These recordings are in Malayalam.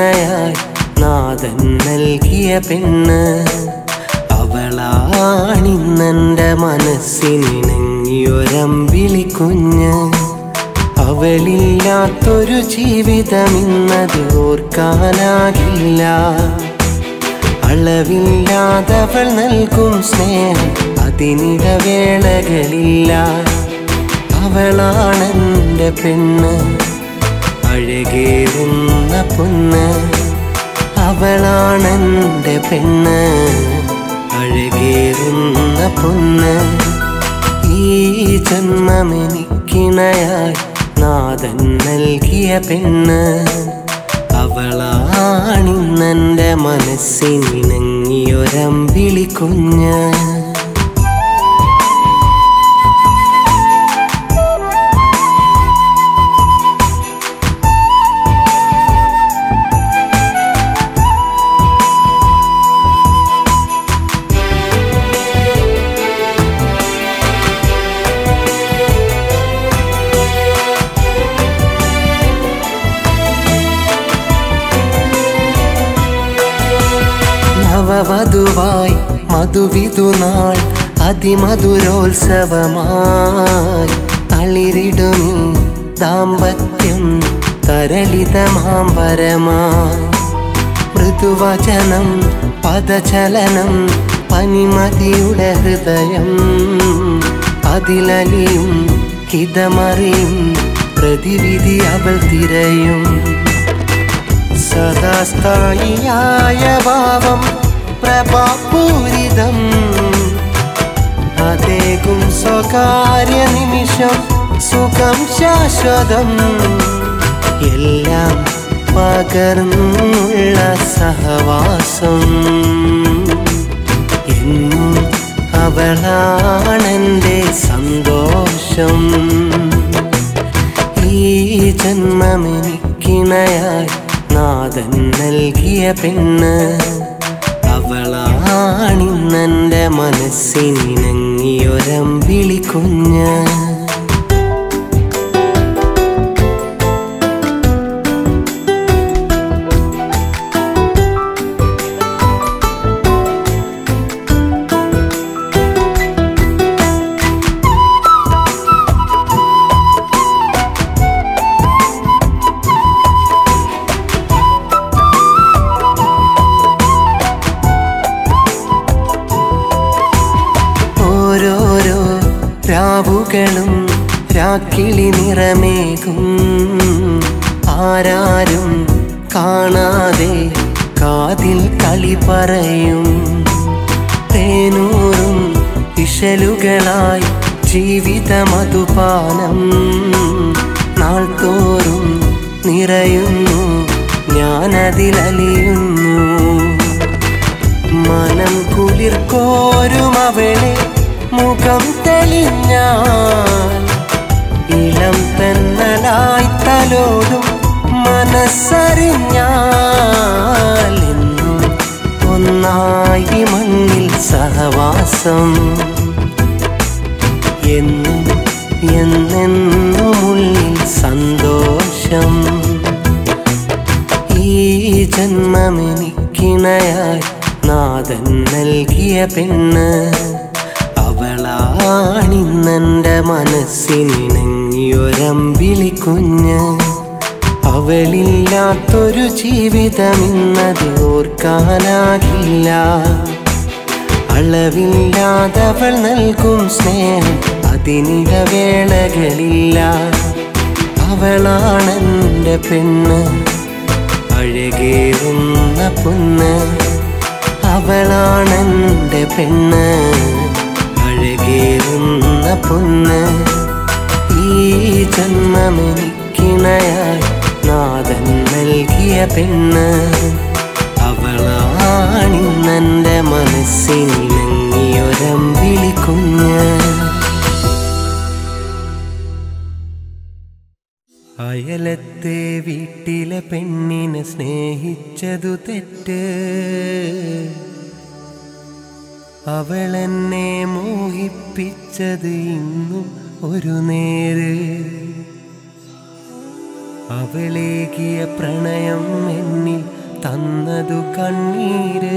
സ്നേഹമെനിക്കിണയായി നാഥൻ നൽകിയ പെണ്ണ് അവളാണിന്നെൻ്റെ മനസ്സിനിണങ്ങിയൊരമ്പിളി കുഞ്ഞ് അവളില്ലാത്തൊരു ജീവിതം ഇന്നത് ഓർക്കാനാകില്ല അളവില്ലാതവൾ നൽകും സ്നേഹം അതിനിടവേളകളില്ല അവളാണെൻ്റെ പെണ്ണ് അഴകേറുന്ന പൊന്ന് അവളാണെൻ്റെ പെണ്ണ് അഴകേറുന്ന പൊന്ന് ഈ ജന്മമെനിക്കിണയായി നാഥൻ നൽകിയ പെണ്ണ് അവളാണിന്നെൻ്റെ മനസ്സിനിണങ്ങിയൊരമ്പിളി കുഞ്ഞ് നവവധുവായി മധുവിധുനാൾ അതിമധുരോത്സവമായി തളിരിടുമീ ദാമ്പത്യം തരളിതമാമ്പരമായി മൃദുവചനം പദചലനം പനിമതിയുടെ ഹൃദയം അതിലലിയും ഹിതമറിയും പ്രതിവിധി അവൾ തിരയും സദാസ്ഥായിയായ ഭാവം പ്രഭാപൂരിതം അതേകും സ്വകാര്യ നിമിഷം സുഖം ശാശ്വതം എല്ലാം പകർന്നുള്ള സഹവാസം എന്നും അവളാണെൻ്റെ സന്തോഷം ഈ ജന്മമെനിക്കിണയായി നാഥൻ നൽകിയ പെണ്ണ് അവളാണിന്നെൻ്റെ മനസ്സിനിണങ്ങിയൊരമ്പിളി കുഞ്ഞ് ഓരോരോ രാവുകളും രാക്കിളി നിറമേകും ആരാരും കാണാതെ കാതിൽ കളി പറയും തേനൂറും ഇശലുകളായി ജീവിതമധുപാനം നാൾ തോറും നിറയുന്നു ഞാനതിലലിയുന്നു മനം കുളിർക്കോരും അവളെ മുഖം തെളിഞ്ഞാൽ ഇളം തെന്നലായി തലോടും മനസ്സറിഞ്ഞാൽ എന്നും ഒന്നായി മണ്ണിൽ സഹവാസം എന്നും എന്നെന്നുമുള്ളിൽ സന്തോഷം ഈ ജന്മമെനിക്കിണയായി നാഥൻ നൽകിയ പെണ്ണ് അവളാണിന്നെൻ്റെ മനസ്സിനിണങ്ങിയൊരമ്പിളി കുഞ്ഞ് അവളില്ലാത്തൊരു ജീവിതം ഇന്നത് ഓർക്കാനാകില്ല അളവില്ലാതവൾ നൽകും സ്നേഹം അതിനിടവേളകളില്ല അവളാണെൻ്റെ പെണ്ണ് അഴകേറുന്ന പൊന്ന് അവളാണെൻ്റെ പെണ്ണ് അഴകേറുന്ന പൊന്ന് ഈ ജന്മമെനിക്കിണയായി നാഥൻ നൽകിയ പെണ്ണ് അവളാണിന്നെൻ്റെ മനസ്സിനിണങ്ങിയൊരമ്പിളി കുഞ്ഞ് അയലത്തെ വീട്ടിലെ പെണ്ണിനെ സ്നേഹിച്ചതു തെറ്റ് അവളെന്നെ മോഹിപ്പിച്ചത് ഇന്നും ഒരു നേര് അവളേകിയ പ്രണയം എന്നിൽ തന്നതു കണ്ണീര്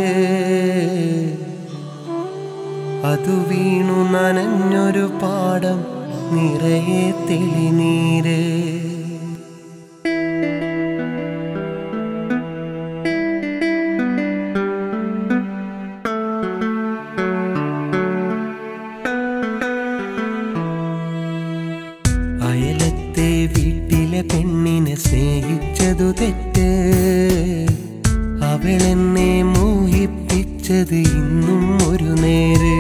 അതു വീണു നനഞ്ഞൊരു പാടം നിറയെ തെളിനീര് അയലത്തെ വീട്ടിലെ പെണ്ണിനെ സ്നേഹിച്ചതു തെറ്റ് അവളെന്നെ മോഹിപ്പിച്ചത് ഇന്നും ഒരു നേര്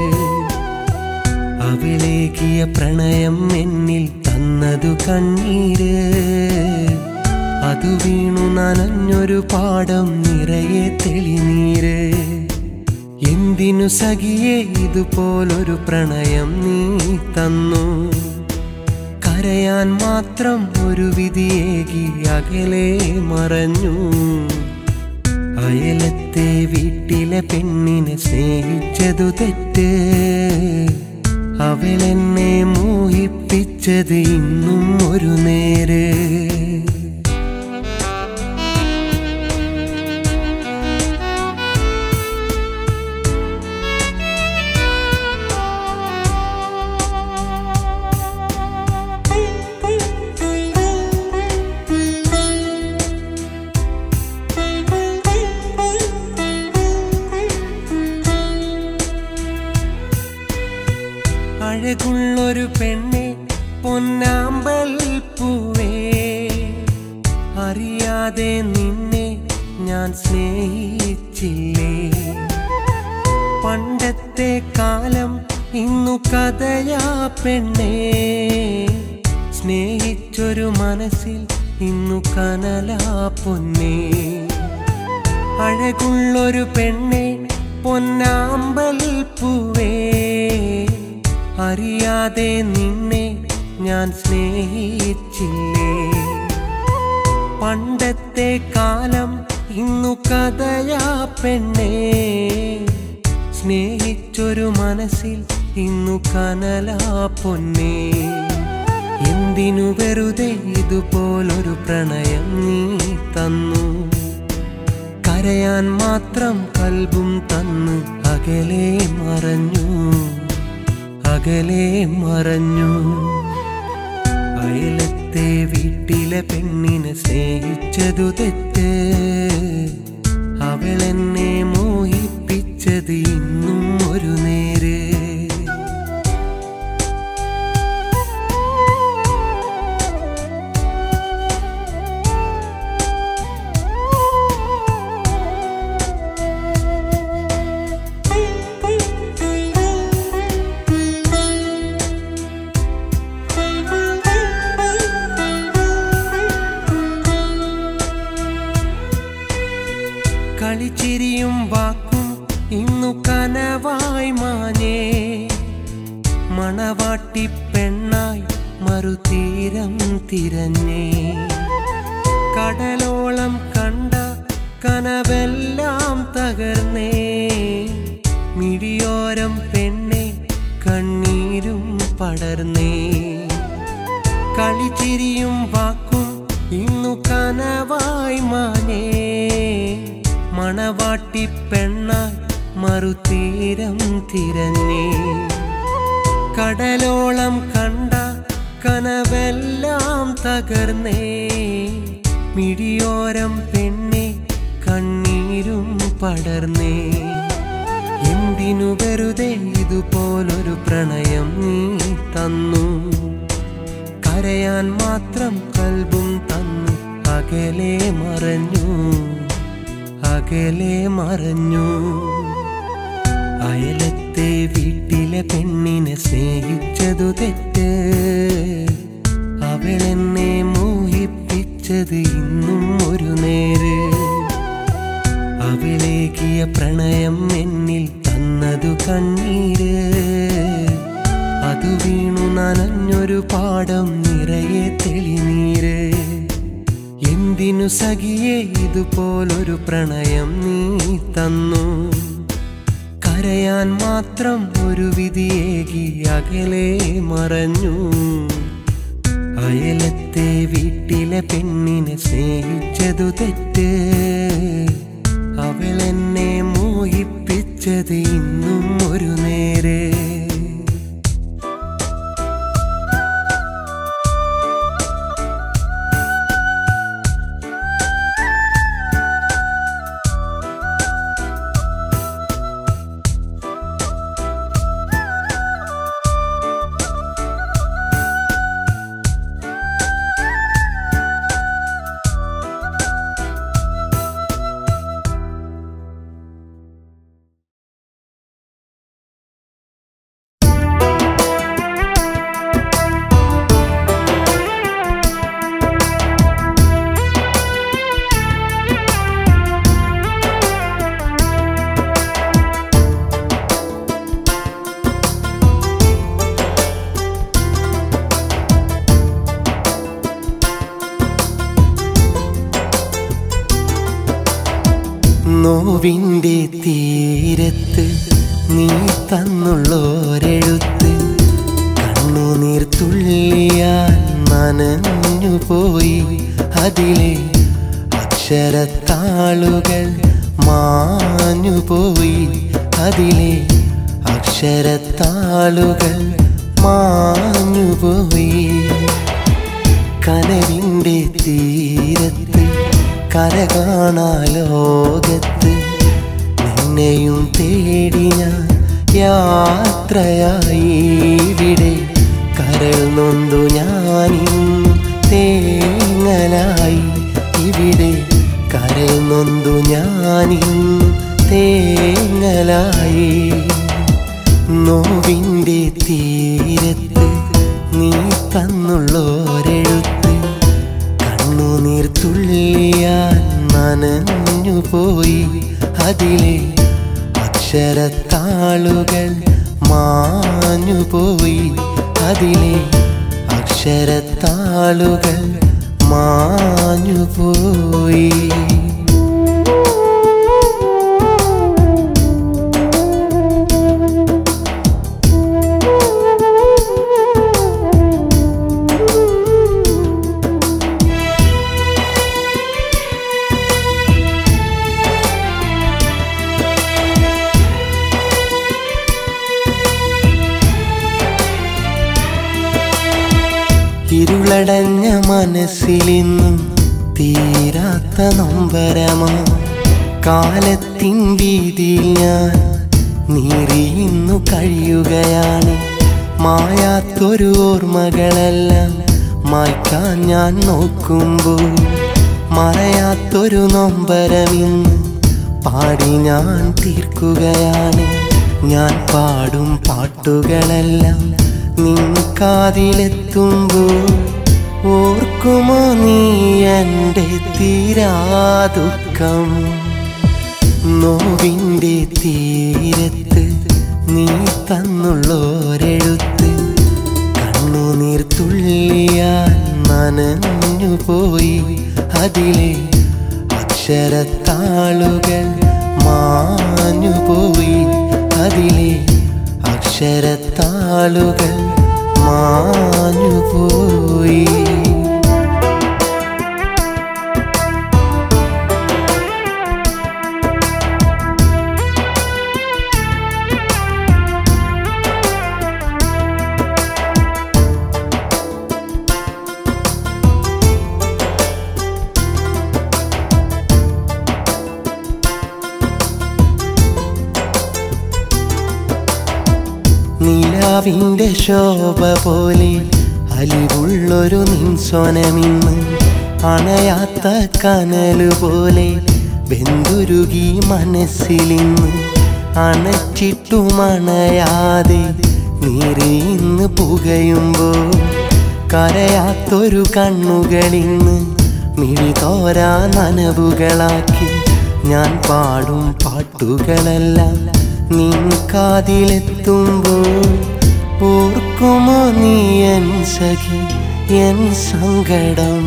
അവളേകിയ പ്രണയം എന്നിൽ തന്നതു കണ്ണീര് അതു വീണു നനഞ്ഞൊരു പാടം നിറയെ തെളിനീര് എന്തിനു സഖിയെ ഇതുപോലൊരു പ്രണയം നീ തന്നു കരയാൻ മാത്രം ഒരു വിധിയേകി അകലെ മറഞ്ഞു അയലത്തെ വീട്ടിലെ പെണ്ണിനെ സ്നേഹിച്ചതു തെറ്റ് അവളെന്നെ മോഹിപ്പിച്ചത് ഇന്നും ഒരു നേര് അഴകുള്ളൊരു പെണ്ണെ പൊന്നാമ്പൽ പൂവേ അറിയാതെ നിന്നെ ഞാൻ സ്നേഹിച്ചില്ലേ പണ്ടത്തെ കാലം ഇന്നു കഥയാ പെണ്ണേ സ്നേഹിച്ചൊരു മനസ്സിൽ ഇന്നു കനലാ പൊന്നേ അഴകുള്ളൊരു പെണ്ണെ പൊന്നാമ്പൽ പൂവേ അറിയാതെ നിന്നെ ഞാൻ സ്നേഹിച്ചില്ലേ പണ്ടത്തെ കാലം ഇന്നു കഥയാ പെണ്ണേ സ്നേഹിച്ചൊരു മനസ്സിൽ ഇന്നു കനലാ പൊന്നേ എന്തിനു വെറുതെ ഇതുപോലൊരു പ്രണയം നീ തന്നു കരയാൻ മാത്രം കൽബും തന്നു അകലെ മറഞ്ഞു അകലെ മറഞ്ഞു അയലത്തെ വീട്ടിലെ പെണ്ണിനെ സ്നേഹിച്ചതു തെറ്റ് അവളെന്നെ മോഹിപ്പിച്ചത് ഇന്നും ഒരു നേര് കളിച്ചിരിയും വാക്കും ഇന്നു കനവായി മാഞ്ഞേ മണവാട്ടി പെണ്ണായി മറുതീരം തിരഞ്ഞേ കടലോളം കണ്ട കനവെല്ലാം തകർന്നേ മിഴിയോരം പെണ്ണെ കണ്ണീരും പടർന്നേ കളിച്ചിരിയും വാക്കും ഇന്നു കനവായി മാനേ മണവാട്ടി പെണ്ണായി മറുതീരം തിരഞ്ഞേ കടലോളം കണ്ട കനവെല്ലാം തകർന്നേ മിഴിയോരം പെണ്ണെ കണ്ണീരും പടർന്നേ എന്തിനു വെറുതെ ഇതുപോലൊരു പ്രണയം നീ തന്നു കരയാൻ മാത്രം കൽബും തന്നു അകലെ മറഞ്ഞു അകലെ മറഞ്ഞു അയലത്തെ വീട്ടിലെ പെണ്ണിനെ സ്നേഹിച്ചതു തെറ്റ് അവളെന്നെ മോഹിപ്പിച്ചത് ഇന്നും ഒരു നേര് അവളേകിയ പ്രണയം എന്നിൽ തന്നതു കണ്ണീര് അതു വീണു നനഞ്ഞൊരു പാടം നിറയെ തെളിനീര് എന്തിനു സഖിയെ ഇതുപോലൊരു പ്രണയം നീ തന്നു കരയാൻ മാത്രം ഒരു വിധിയേകി അകലെ മറഞ്ഞു അയലത്തെ വീട്ടിലെ പെണ്ണിനെ സ്നേഹിച്ചതു തെറ്റ് കേട്ടത് ഇന്നും ഒരു നേരെ നോവിൻ്റെ തീരത്ത് നീ തന്നുള്ളോരെഴുത്ത് കണ്ണുനീർ തുള്ളിയാൽ നനഞ്ഞു പോയി അതിലെ അക്ഷരത്താളുകൾ മാഞ്ഞു പോയി അതിലെ അക്ഷരത്താളുകൾ മാഞ്ഞു പോയി കനവിൻ്റെ തീരത്ത് കര കാണാ ലോകത്ത് നിന്നെയും തേടി ഞാൻ യാത്രയായി ഇവിടെ കരൾ നൊന്തു ഞാനിന്നും തേങ്ങലായി ഇവിടെ കരൾ നൊന്തു ഞാനിന്നും തേങ്ങലായി നോവിൻ്റെ തീരത്ത് നീ തന്നുള്ളോരെഴുത്ത് കണ്ണുനീർ തുള്ളിയാൽ നനഞ്ഞു പോയി അതിലെ അക്ഷരത്താളുകൾ മാഞ്ഞു പോയി അതിലെ അക്ഷരത്താളുകൾ മാഞ്ഞു പോയി ഇരുളടഞ്ഞ മനസ്സിലിന്നും തീരാത്ത നൊമ്പരമാ കാലത്തിൻ വീതിയിൽ ഞാൻ നീറിയിന്നു കഴിയുകയാണ് മായാത്തൊരു ഓർമ്മകളെല്ലാം മായ്ക്കാൻ ഞാൻ നോക്കുമ്പോൾ മറയാത്തൊരു നൊമ്പരമിന്ന് പാടി ഞാൻ തീർക്കുകയാണ് ഞാൻ പാടും പാട്ടുകളെല്ലാം നിൻ കാതിലെത്തുമ്പോൾ ഓർക്കുമോ നീ എൻ്റെ തീരാദുഃഖം നോവിൻ്റെ തീരത്ത് നീ തന്നുള്ളോരെഴുത്ത് കണ്ണുനീർ തുള്ളിയാൽ നനഞ്ഞു പോയി അതിലെ അക്ഷരത്താളുകൾ മാഞ്ഞു പോയി അതിലെ അക്ഷരത്താളുകൾ മാഞ്ഞു പോയി നിലാവിൻ്റെ ശോഭ പോലെ അലിവുള്ളൊരു നിൻസൊനമിന്ന് അണയാത്ത കനല് പോലെ വെന്തുരുകി മനസ്സിലിന്ന് അണച്ചിട്ടുമണയാതെ നീറിയിന്ന് പുകയുമ്പോൾ കരയാത്തൊരു കണ്ണുകളിന്ന് മിഴി തോരാ നനവുകളാക്കി ഞാൻ പാടും പാട്ടുകളെല്ലാം നിൻ കാതിലെത്തുമ്പോൾ ഓർക്കുമോ നീ എൻ സഖി എൻ സങ്കടം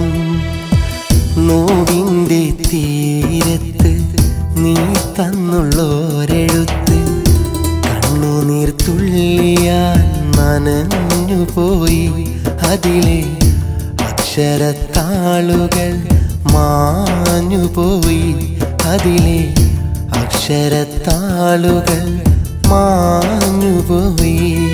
നോവിൻ്റെ തീരത്ത് നീ തന്നുള്ളോരെഴുത്ത് കണ്ണുനീർ തുള്ളിയാൽ നനഞ്ഞു പോയി അതിലെ അക്ഷരത്താളുകൾ മാഞ്ഞു പോയി അതിലെ അക്ഷരത്താളുകൾ മാഞ്ഞുപോയി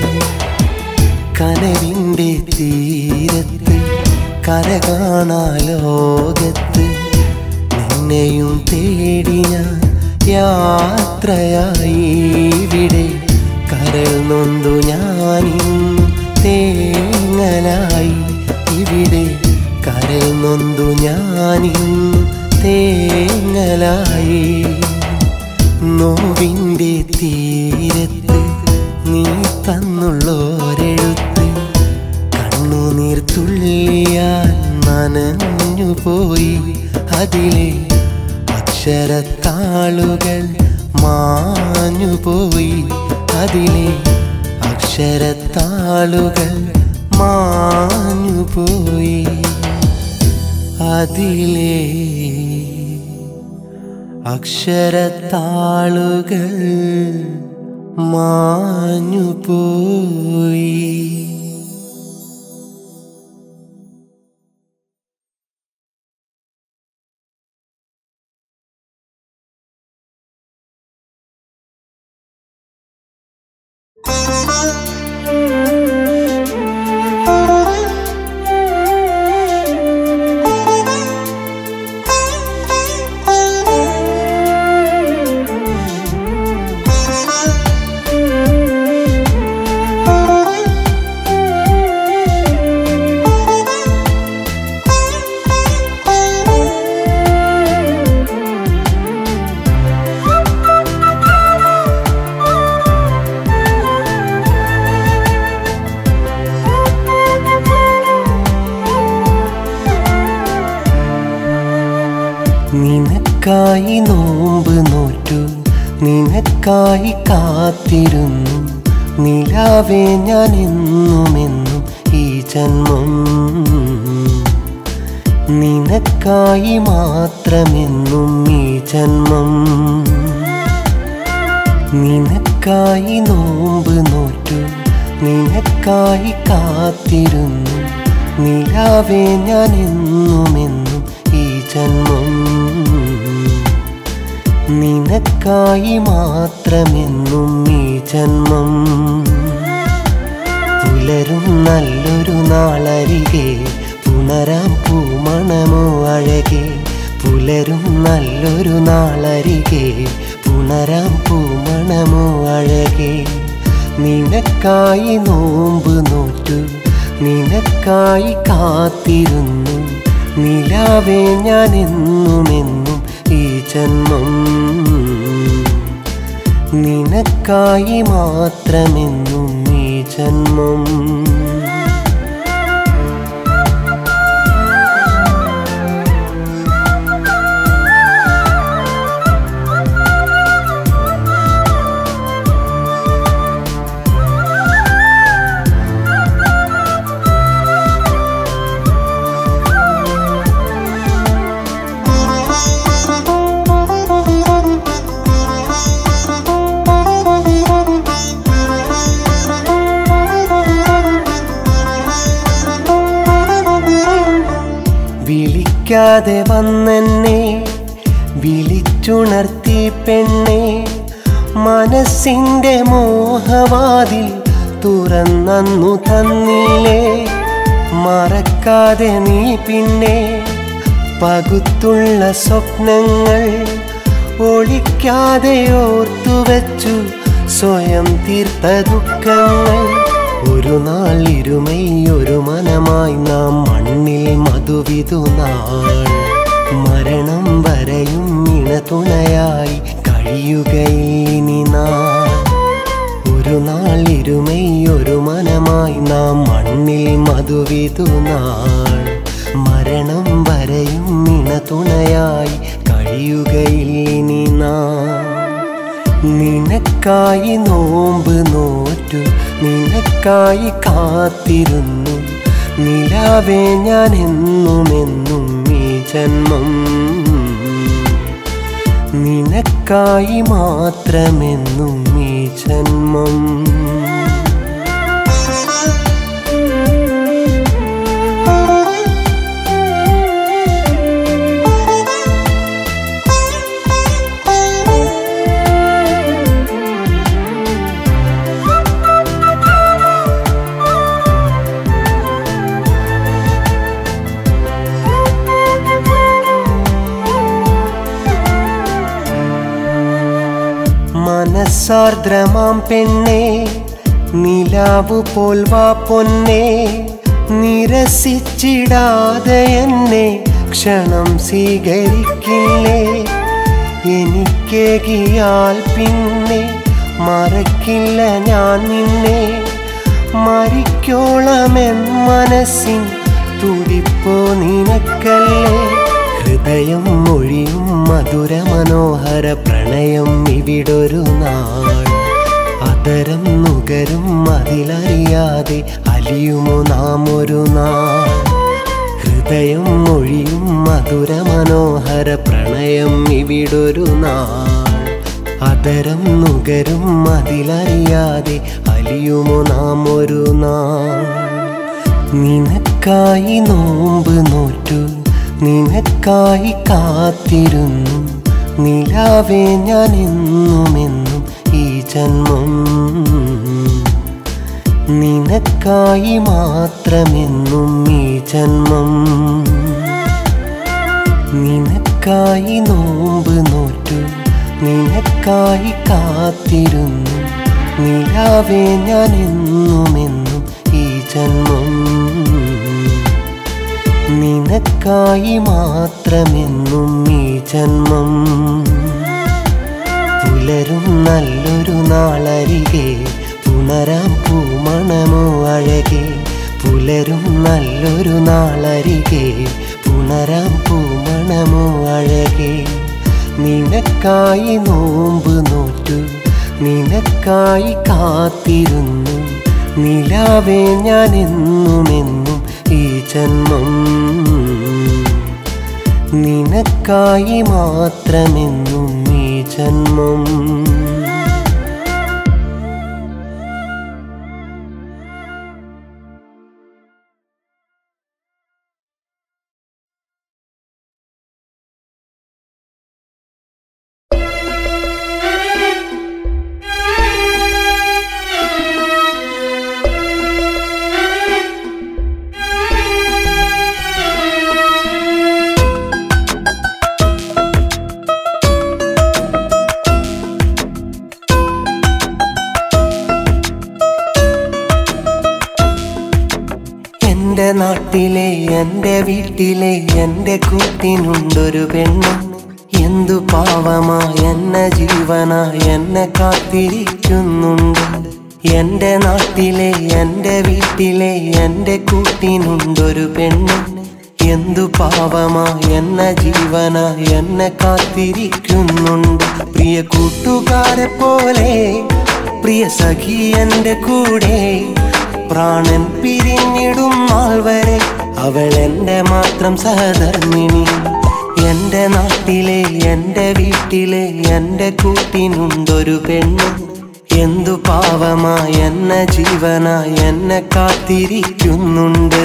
കനവിൻ്റെ തീരത്ത് കര കാണാ ലോകത്ത് നിന്നെയും തേടി ഞാൻ യാത്രയായി ഇവിടെ കരൾ നൊന്തു ഞാനിന്നും തേങ്ങലായി ഇവിടെ കരൾ നൊന്തു ഞാനിന്നും തേങ്ങലായി നോവിൻ്റെ തീരത്ത് നീ തന്നുള്ളോരെഴുത്ത് കണ്ണുനീർ തുള്ളിയാൽ നനഞ്ഞു പോയി അതിലെ അക്ഷരത്താളുകൾ മാഞ്ഞു പോയി അതിലെ അക്ഷരത്താളുകൾ മാഞ്ഞു പോയി അതിലെ അക്ഷരത്താളുകൾ മാഞ്ഞു പോയി നിനക്കായി നോമ്പ് നോറ്റു നിനക്കായി കാത്തിരുന്നു നിലാവേ ഞാൻ എന്നുമെന്നും ഈ ജന്മം നിനക്കായി മാത്രമെന്നും ഈ ജന്മം നിനക്കായി നോമ്പ് നോറ്റു നിനക്കായി കാത്തിരുന്നു നിലാവേ ഞാൻ എന്നുമെന്നും ഈ ജന്മം നിനക്കായി മാത്രമെന്നും ഈ ജന്മം പുലരും നല്ലൊരു നാളരികെ പുണരാം പൂമണമോ അഴകെ പുലരും നല്ലൊരു നാളരികെ പുണരാം പൂമണമോ അഴകെ നിനക്കായി നോമ്പ് നോറ്റു നിനക്കായി കാത്തിരുന്നു നിലാവേ ഞാൻ എന്നുമെന്നും ഈ ജന്മം നിനക്കായി മാത്രമെന്നും ഈ ജന്മം വിളിക്കാതെ വന്നെന്നെ വിളിച്ചുണർത്തി പെണ്ണെ മനസ്സിൻ്റെ മോഹവാതിൽ തുറന്നു തന്നില്ലേ മറക്കാതെ നീ പിന്നെ പകുത്തുള്ള സ്വപ്നങ്ങൾ ഒളിക്കാതെ ഓർത്തുവച്ചു സ്വയം തീർത്ത ദുഃഖങ്ങൾ ഒരു നാൾ ഇരുമൈ ഒരു മനമായി നാം മണ്ണിൽ മധുവിതു നാൾ മരണം വരെയും ഇണതുണയായി കഴിയുകയിനി നാം ഒരു നാൾ ഇരുമൈ ഒരു മനമായി നാം മണ്ണിൽ മധുവിതു നാൾ മരണം വരെയും ഇണതുണയായി കഴിയുകയിനി നാം നിനക്കായി നോമ്പ് നോറ്റു നിനക്കായി കാത്തിരുന്നു നിലാവേ ഞാൻ എന്നുമെന്നും ഈ ജന്മം നിനക്കായി മാത്രമെന്നും ഈ ജന്മം മനസ്സാർദ്രമാം പെണ്ണെ നിലാവു പോൽ വാ പൊന്നെ നിരസിച്ചിടാതെ എന്നെ ക്ഷണം സ്വീകരിക്കില്ലേ എനിക്കേകിയാൽ പിന്നെ മറക്കില്ല ഞാൻ നിന്നെ മരിക്കോളമെൻ മനസ്സിൻ തുടിപ്പോ നിനക്കല്ലേ ഹൃദയം മൊഴിയും മധുര മനോഹര പ്രണയം ഇവിടൊരു നാൾ അതരം നുകരും അതിലറിയാതെ അലിയുമോ നാം ഒരു നാൾ ഹൃദയം മൊഴിയും മധുര മനോഹര പ്രണയം ഇവിടൊരു നാൾ അതരം നുകരും അതിലറിയാതെ അലിയുമോ നാം ഒരു നാൾ നിനക്കായി നോമ്പ് നോറ്റു നിനക്കായി കാത്തിരുന്നു നിലാവേ ഞാൻ എന്നുമെന്നും ഈ ജന്മം നിനക്കായി മാത്രമെന്നും ഈ ജന്മം നിനക്കായി നോമ്പ് നോറ്റു നിനക്കായി കാത്തിരുന്നു നിലാവേ ഞാൻ എന്നുമെന്നും ഈ ജന്മം നിനക്കായി മാത്രമെന്നും ഈ ജന്മം പുലരും നല്ലൊരു നാളരികെ പുണരാം പൂമണമോ അഴകെ പുലരും നല്ലൊരു നാളരികെ പുണരാം പൂമണമോ അഴകെ നിനക്കായി നോമ്പ് നോറ്റു നിനക്കായി കാത്തിരുന്നു നിലാവേ ഞാൻ എന്നുമെന്നും ഈ ജന്മം നിനക്കായി മാത്രമെന്നും ഈ ജന്മം എന്റെ നാട്ടിലെ എന്റെ വീട്ടിലെ എന്റെ കൂട്ടിനുണ്ടൊരു പെണ്ണ് എന്തു പാവമാ എന്നെ ജീവനാ എന്നെ കാത്തിരിക്കുന്നുണ്ട് എന്റെ നാട്ടിലെ എന്റെ വീട്ടിലെ എന്റെ കൂട്ടിനുണ്ടൊരു പെണ്ണ് എന്തു പാവമാ എന്ന ജീവന എന്നെ കാത്തിരിക്കുന്നുണ്ട് പ്രിയ കൂട്ടുകാരെ പോലെ പ്രിയ സഖി എന്റെ കൂടെ പ്രാണൻ പിരിഞ്ഞിടും നാൾ വരെ അവൾ എന്റെ മാത്രം സഹധർമ്മിണി എന്റെ നാട്ടിലെ എന്റെ വീട്ടിലെ എന്റെ കൂട്ടിനുണ്ടൊരു പെണ്ണ് എന്തു പാവമാ എന്ന ജീവന എന്നെ കാത്തിരിക്കുന്നുണ്ട്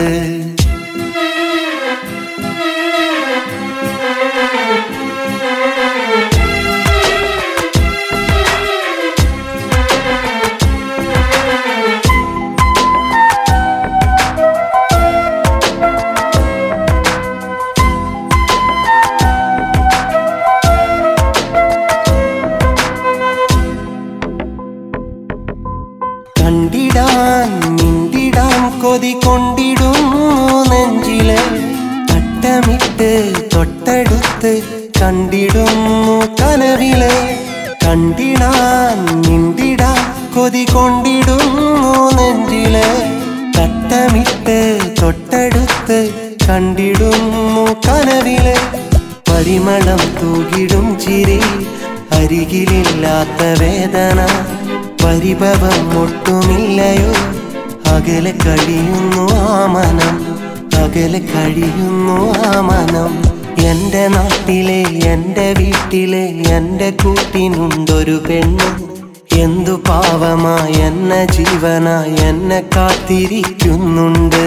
കണ്ടിടാൻ മിണ്ടിടാൻ കൊതി കൊണ്ടിടുന്നു നെഞ്ചില് തട്ടമിട്ട് തൊട്ടടുത്ത് കണ്ടിടുന്നു കനവില് കണ്ടിടാൻ മിണ്ടിടാൻ കൊതി കൊണ്ടിടുന്നു നെഞ്ചില് തട്ടമിട്ട് തൊട്ടടുത്ത് കണ്ടിടുന്നു കനവില് പരിമളം തൂകിടും ചിരി അരികിലില്ലാത്ത വേദന പരിഭവം ഒട്ടുമില്ലയോ അകലെ കഴിയുന്നു ആ മനം അകലെ കഴിയുന്നു ആ മനം എന്റെ നാട്ടിലെ എന്റെ വീട്ടിലെ എന്റെ കൂട്ടിനുണ്ടൊരു പെണ്ണ് എന്തു പാവമാ എന്ന ജീവന എന്നെ കാത്തിരിക്കുന്നുണ്ട്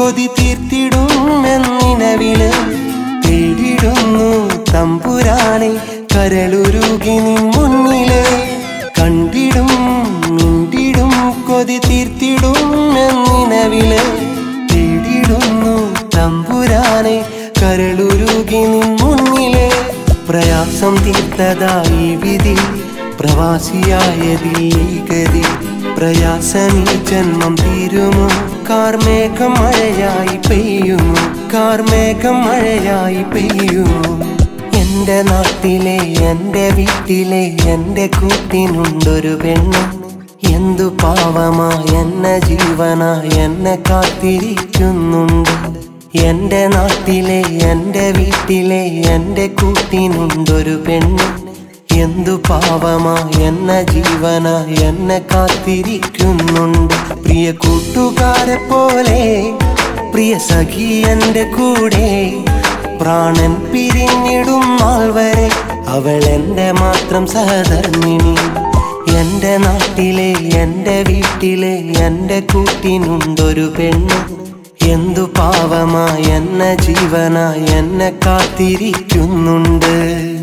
കൊതി തീർത്തിടും എന്നിനവില് തേടിടുന്നു തമ്പുരാനെ കരളുരുകി നിൻ മുന്നില് കണ്ടിടും മിണ്ടിടും കൊതി തീർത്തിടും എന്നിനവില് തേടിടുന്നു തമ്പുരാനെ കരളുരുകി നിൻ മുന്നില് പ്രയാസം തീർത്തതായി വിധി പ്രവാസിയായതിൽ ഗതി പ്രയാസമീ ജന്മം തീരുമോ കാർമേഘം മഴയായി പെയ്യുമോ കാർമേഘം മഴയായി പെയ്യുമോ എന്റെ നാട്ടിലെ എന്റെ വീട്ടിലെ എന്റെ കൂട്ടിനുണ്ടൊരു പെണ്ണ് എന്തു പാവമാ എന്നെ ജീവനാ എന്നെ കാത്തിരിക്കുന്നുണ്ട് എന്റെ നാട്ടിലെ എന്റെ വീട്ടിലെ എന്റെ കൂട്ടിനുണ്ടൊരു പെണ്ണ് എന്തു പാവമാ എന്ന ജീവന എന്നെ കാത്തിരിക്കുന്നുണ്ട് പ്രിയ കൂട്ടുകാരെ പോലെ പ്രിയ സഖി എന്റെ കൂടെ പ്രാണൻ പിരിഞ്ഞിടും നാൾ വരെ അവൾ എന്റെ മാത്രം സഹധർമ്മിണി എന്റെ നാട്ടിലെ എന്റെ വീട്ടിലെ എന്റെ കൂട്ടിനുണ്ടൊരു പെണ്ണ് എന്തു പാവമാ എന്ന ജീവന എന്നെ കാത്തിരിക്കുന്നുണ്ട്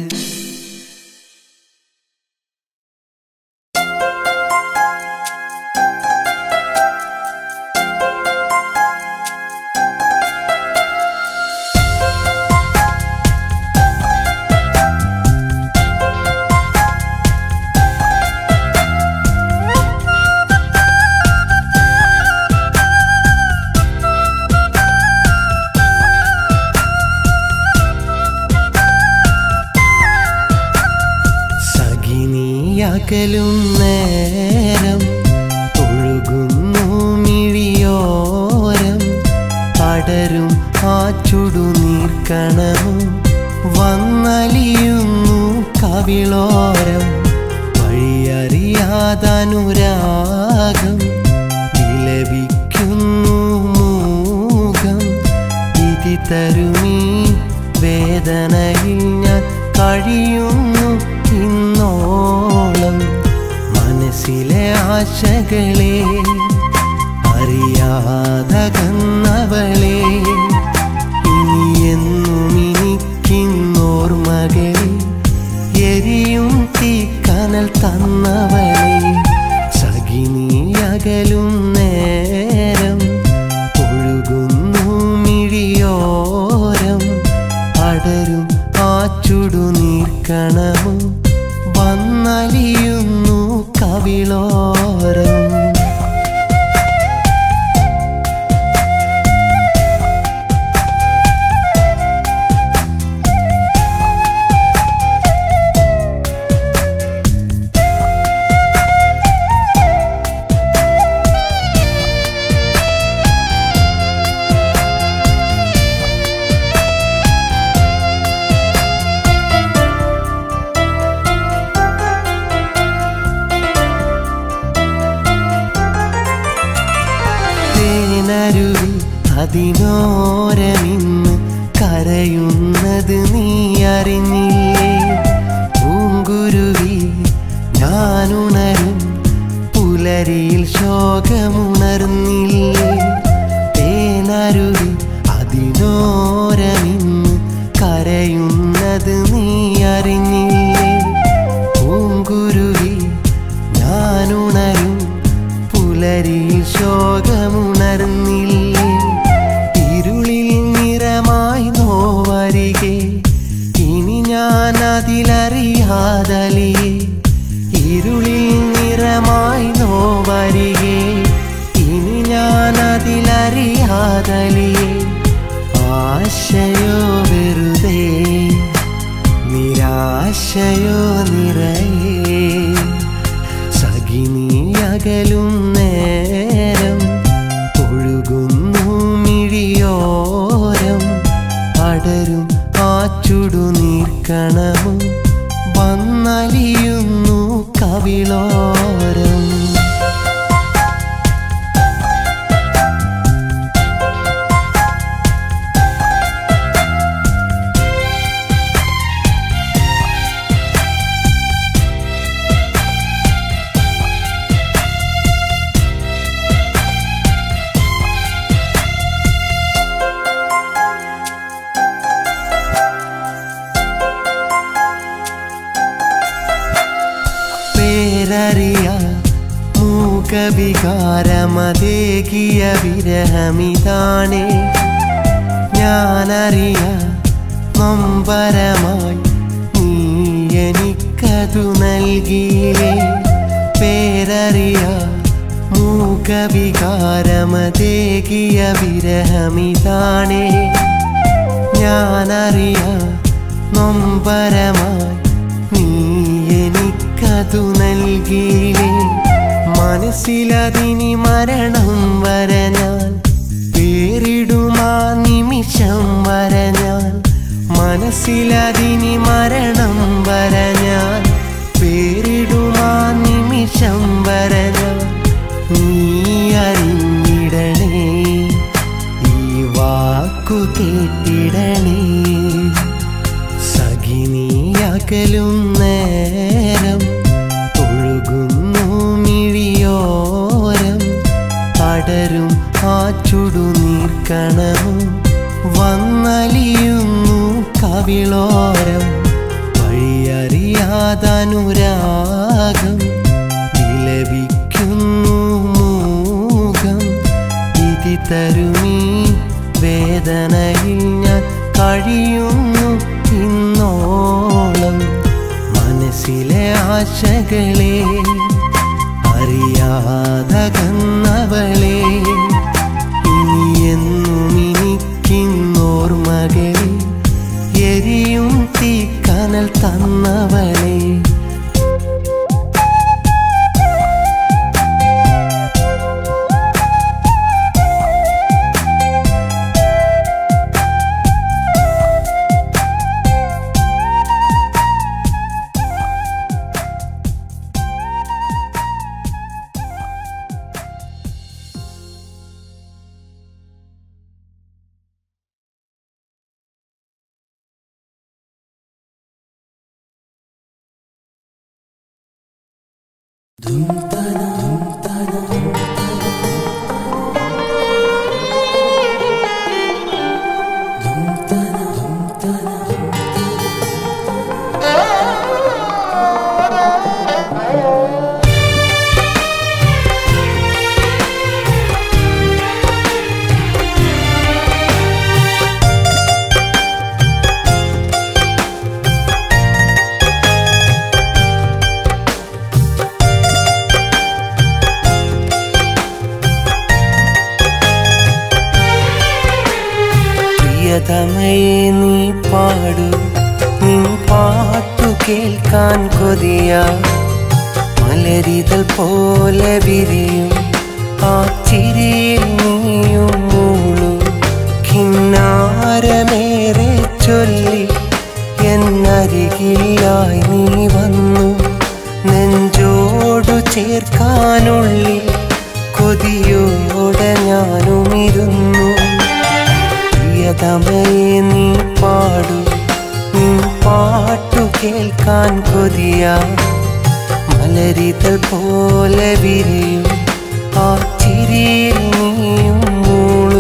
സഖിനിയകലും നേരം ഒഴുകുന്നു മിഴിയോരം പടരും ആ ചുടുനീർക്കണവും വന്നലിയുന്നു കവിളോരം വഴിയറിയാതനുരാഗം വിലപിക്കുന്നു മൂകം ഇതി തരുമീ വേദനയിൽ ഞാൻ കഴിയുന്നു ഇന്നോളം മനസ്സിലെ ആശകളെ അറിയാതകന്നവളെ ഇനി എന്നും എനിക്കിന്നോർമകളെ എരിയും തീക്കനൽ തന്നവളെ സഖിനി അകലും നേരം ഒഴുകുന്നു മിഴിയോരം അടരും ആ ചുടുനീർക്കണവും വന്നലിയുന്നു കവിളോരം തേനരുവി അതിനോരമിന്ന് കരയുന്നത് നീ അറിഞ്ഞില്ലേ പൂങ്കുരുവി ഞാനുണരും പുലരിയിൽ ശോകമുണർന്നില്ലേ തേനരുവി അതിനോരമിന്ന് കരയുന്നത് നീ അറിഞ്ഞില്ലേ പൂങ്കുരുവി ഞാനുണരും പുലരിയിൽ ശോകമുണർന്നില്ലേ ഇരുളിൽ നിറമായി നോവരികെ ഇനി ഞാൻ അതിലറിയാതലിയേ ഇരുളിൽ നിറമായി നോവരികെ ഇനി ഞാൻ അതിലറിയാതലിയേ ആശയോ വെറുതെ നിരാശയോ നിറയേ സഖിനി അകലും നേരം ഒഴുകുന്നു മിഴിയോരം അടരും ആ ചുടുനീർക്കണവും വന്നലിയുന്നു കവിളോരം പേരറിയ മൂകവികാരമതേകിയ വിരഹമിതാണേ ഞാനറിയ നൊമ്പരമായി നീ എനിക്കതു നൽകിയില്ലേ പേരറിയ മൂകവികാരമതേകിയ വിരഹമിതാണേ ഞാനറിയ നൊമ്പരമായി നീ എനിക്കതു നൽകിയില്ലേ മനസ്സിലതിനി മരണം വരെ ഞാൻ പേരിടുമാ നിമിഷം വരെ ഞാൻ മനസ്സിലതിനി മരണം വരെ ഞാൻ പേരിടുമാ നിമിഷം വരെ ഞാൻ നീ അറിഞ്ഞിടണേ ഈ വാക്കു കേട്ടിടണേ സഖിനിയകലും നേരം ഒഴുകുന്നു മിഴിയോരം അടരും ആ ചുടുനീർക്കണവും വന്നലിയുന്നു കവിളോരം വഴിയറിയാതനുരാഗം വിലപിക്കുന്നു മൂകം ഇതി തരുമീ വേദനയിൽ ഞാൻ കഴിയുന്നു ഇന്നോളം മനസ്സിലെ ആശകളെ അറിയാതകന്നവളെ ഇനി എന്നും എനിക്കിന്നോർമകളെ എരിയും തീക്കനൽ തന്നവളെ പ്രിയതമയെ നീ പാടു നിൻ പാട്ടു കേൾക്കാൻ കൊതിയ മലരിതൽ പോലെ വിരിയും ആ ചിരിയിൽ നീയും മൂളു കിന്നാരമേറെ ചൊല്ലി എന്നരികിലായി നീ വന്നു നെഞ്ചോടു ചേർക്കാനുള്ളിൽ കൊതിയോടെ ഞാനുമിരുന്നു പ്രിയതമയെ നീ പാടു നീ പാട്ടു കേൾക്കാൻ കൊതിയ മലരിതൽ പോലെ വിരിയും ആ ചിരിയിൽ നീയും മൂളൂ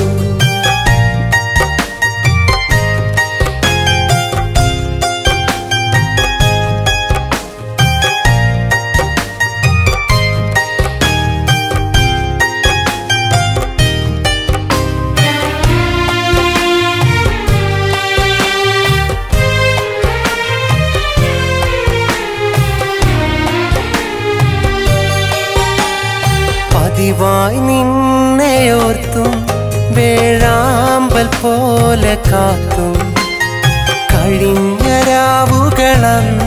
പതിവായി നിന്നെയോർത്തും വേഴാമ്പൽ പോലെ കാത്തും കഴിഞ്ഞ രാവുകളന്ന്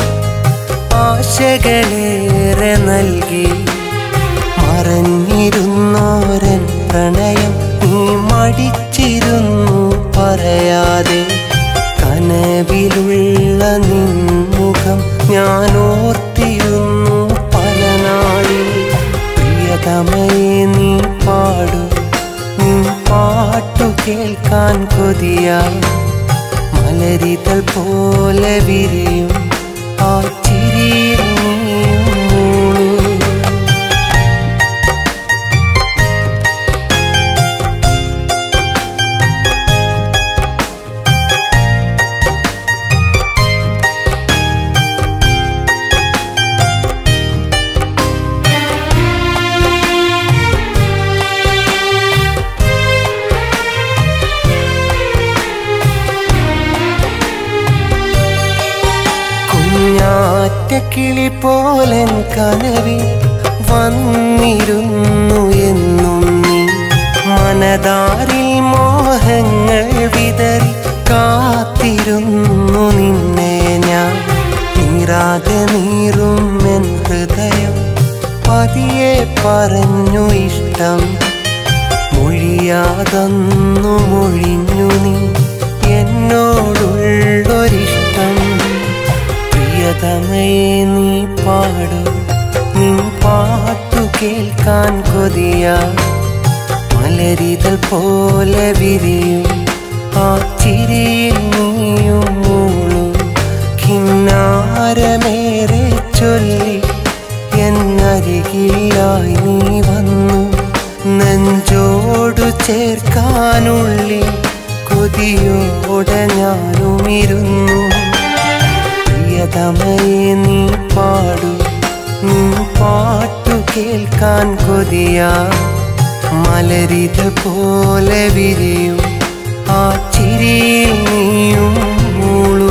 ആശകളേറെ നൽകി മറഞ്ഞിരുന്നോരൻ പ്രണയം നീ മടിച്ചിരുന്നു പറയാതെ കനവിലുള്ള നിൻമുഖം ഞാൻ ഓർത്തിരുന്നു പല നാളിൽ പ്രിയതമയെ നീ പാടു നീ പാട്ടു കേൾക്കാൻ കൊതിയ മലരിതൽ പോലെ വിരിയും ആ ചിരിയിൽ നീയും മൂളൂ പോലൻ കനവിൽ വന്നിരുന്നു എന്നും നീ മനതാരിൽ മോഹങ്ങൾ വിതറി കാത്തിരുന്നു നിന്നെ ഞാൻ നീറാതെ നീറും എൻ ഹൃദയം പതിയെ പറഞ്ഞു ഇഷ്ടം മൊഴിയാതൊന്നു മൊഴിഞ്ഞു നീ എന്നോടുള്ളൊരിഷ്ടം പ്രിയതമയെ നീ പാടു നിൻ പാട്ടു കേൾക്കാൻ കൊതിയ മലരിതൽ പോലെ വിരിയും ആ ചിരിയിൽ നീയും മൂളും കിന്നാരമേറെ ചൊല്ലി എന്നരികിലായി നീ വന്നു നെഞ്ചോടു ചേർക്കാനുള്ളിൽ കൊതിയോടെ ഞാനും ഇരുന്നു പ്രിയതമയെ നീ പാടു നീ പാട്ടു കേൾക്കാൻ കൊതിയ മലരിത പോലെ വിരിയും ആ ചിരിയിൽ നീയും മൂളൂ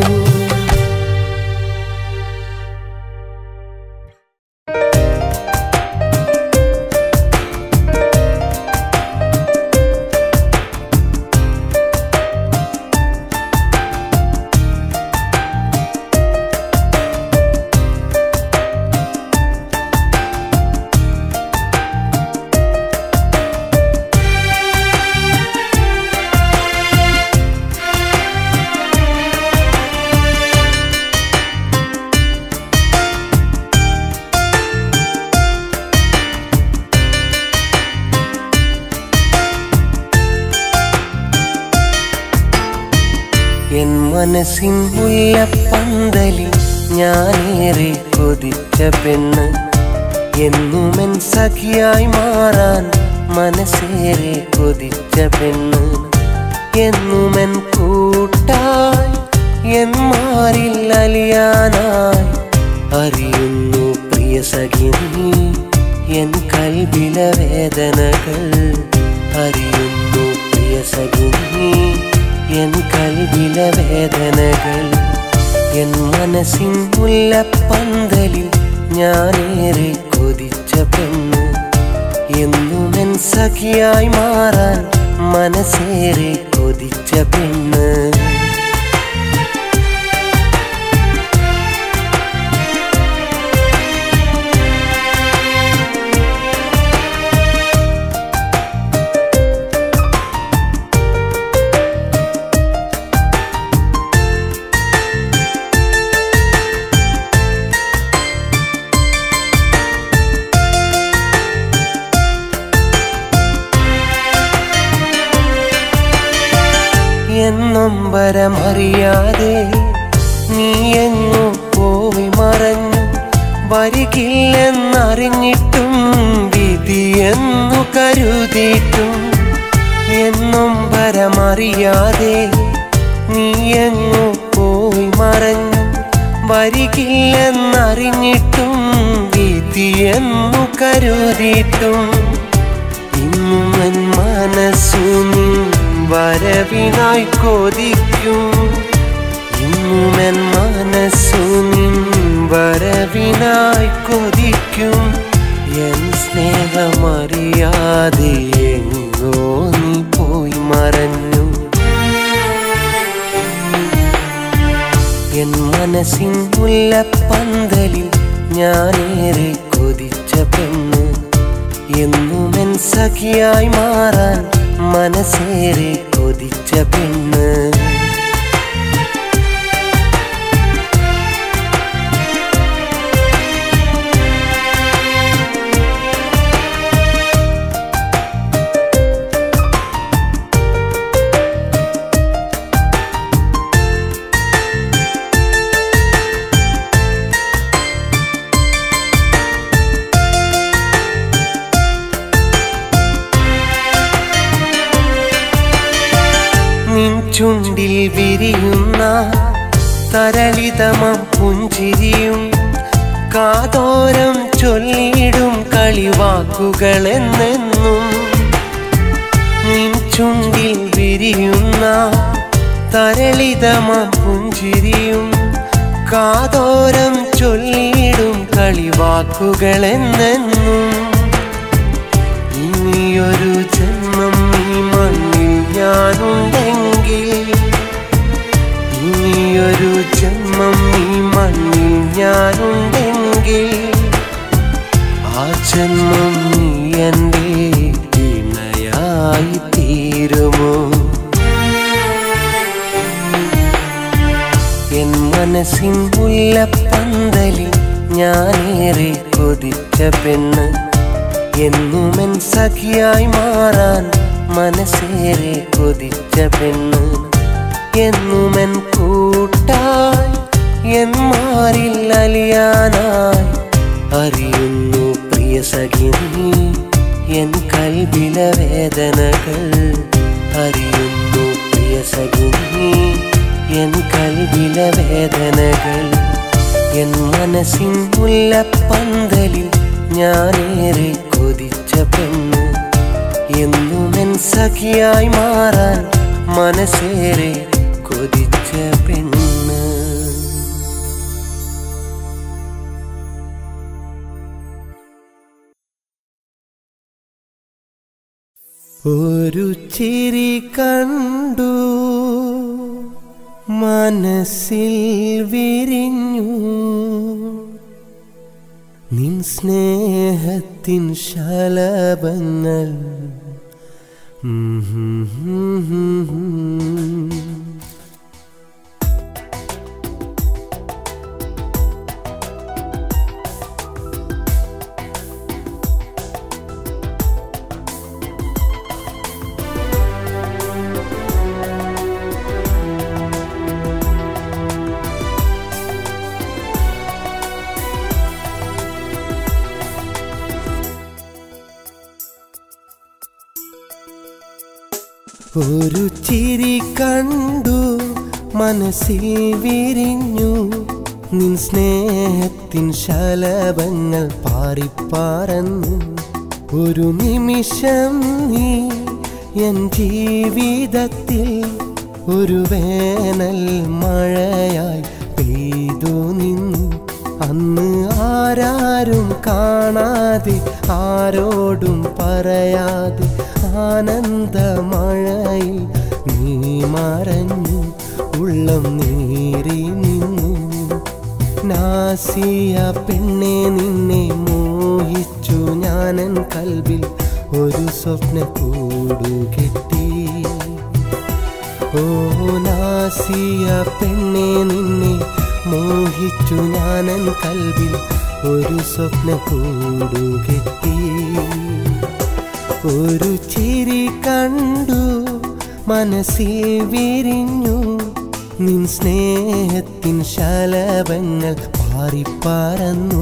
എൻ മനസ്സിൻ മുല്ലപ്പന്തലിൽ ഞാനേറെ കൊതിച്ച പെണ്ണ് എന്നുമെൻ സഖിയായി മാറാൻ മനസ്സേറെ കൊതിച്ച പെണ്ണ് എന്നുമെൻ കൂട്ടായി എൻ മാറിൽ അലിയാനായി അറിയുന്നു പ്രിയ സഖി നീ എൻ കൽവില വേദനകൾ അറിയുന്നു പ്രിയ സഖി നീ എൻ കൽവില വേദനകൾ എൻ മനസ്സിൻ മുല്ലപ്പന്തലിൽ ഞാനേറെ കൊതിച്ച പെണ്ണ് എന്നും എൻ സഖിയായി മാറാൻ മനസ്സേറെ കൊതിച്ച പെണ്ണ് എന്നൊമ്പരമറിയാതെ നീ എങ്ങു പോയി മറഞ്ഞു വരികില്ലെന്നറിഞ്ഞിട്ടും വിധിയെന്നു കരുതിയിട്ടും എന്നൊമ്പരമറിയാതെ നീ എങ്ങു പോയി മറഞ്ഞു വരികില്ലെന്നറിഞ്ഞിട്ടും വിധിയെന്നു കരുതിയിട്ടും ഇന്നും എൻ മനസ്സു നിൻ വരവിനായി കൊതിക്കും ഇന്നും എൻ മനസ്സു നിൻ വരവിനായി കൊതിക്കും എൻ സ്നേഹമറിയാതെ എങ്ങോ നീ പോയി മറഞ്ഞു എൻ മനസ്സിൻ മുല്ലപ്പന്തലിൽ ഞാനേറെ കൊതിച്ച പെണ്ണ് എന്നും എൻ സഖിയായി മാറാൻ മനസ്സേറെ കൊതിച്ച പെണ്ണ് നിൻ ചുണ്ടിൽ വിരിയുന്ന തരളിതമം പുഞ്ചിരിയും കാതോരം ചൊല്ലിയിടും കളിവാക്കുകളെന്നെന്നും നിൻ ചുണ്ടിൽ വിരിയുന്ന തരളിതമം പുഞ്ചിരിയും കാതോരം ചൊല്ലിയിടും കളിവാക്കുകളെന്നെന്നും ഇനിയൊരു ജന്മം ഈ മണ്ണിൽ ഞാനുണ്ടെങ്കിൽ ഇനിയൊരു ജന്മം ഈ മണ്ണിൽ ഞാനുണ്ടെങ്കിൽ ആ ജന്മം നീ എൻ്റെ ഇണയായി തീരുമോ എൻ മനസ്സിൻ മുല്ലപ്പന്തലിൽ ഞാനേറെ കൊതിച്ച പെണ്ണ് എന്നുമെൻ സഖിയായി മാറാൻ മനസ്സേറെ കൊതിച്ച പെണ്ണ് എന്നുമെൻ കൂട്ടായി എൻ മാറിൽ അലിയാനായി അറിയുന്നു പ്രിയ സഖി നീ എൻ കൽവില വേദനകൾ അറിയുന്നു പ്രിയ സഖി നീ എൻ കൽവില വേദനകൾ എൻ മനസ്സിൻ മുല്ലപ്പന്തലിൽ ഞാനേറെ കൊതിച്ച പെണ്ണ് എന്നും എൻ സഖിയായി മാറാൻ മനസ്സേറെ കൊതിച്ച പെണ്ണ് ഒരു ചിരി കണ്ടു മനസ്സിൽ വിരിഞ്ഞു നിൻ സ്നേഹത്തിൻ ശലഭങ്ങൾ ഉം ഹും ഹും ഹും ഹും. ഒരു ചിരി കണ്ടു മനസ്സിൽ വിരിഞ്ഞു നിൻ സ്നേഹത്തിൻ ശലഭങ്ങൾ പാറിപ്പാറന്നു ഒരു നിമിഷം നീ എൻ ജീവിതത്തിൽ ഒരു വേനൽ മഴയായി പെയ്തു നിന്നു അന്ന് ആരാരും കാണാതെ ആരോടും പറയാതെ ആനന്ദമഴയിൽ നീ മറഞ്ഞു ഉള്ളം നീറി നിന്നു നാസിയ പെണ്ണെ നിന്നെ മോഹിച്ചു ഞാനൻ കൽവിൽ ഒരു സ്വപ്ന കൂടുകെട്ടി ഓ നാസിയ പെണ്ണെ നിന്നെ മോഹിച്ചു ഞാനൻ കൽവിൽ ഒരു സ്വപ്ന കൂടുകെട്ടി ഒരു ചിരി കണ്ടു മനസ്സിൽ വിരിഞ്ഞു നിൻ സ്നേഹത്തിൻ ശലഭങ്ങൾ പാറിപ്പാറന്നു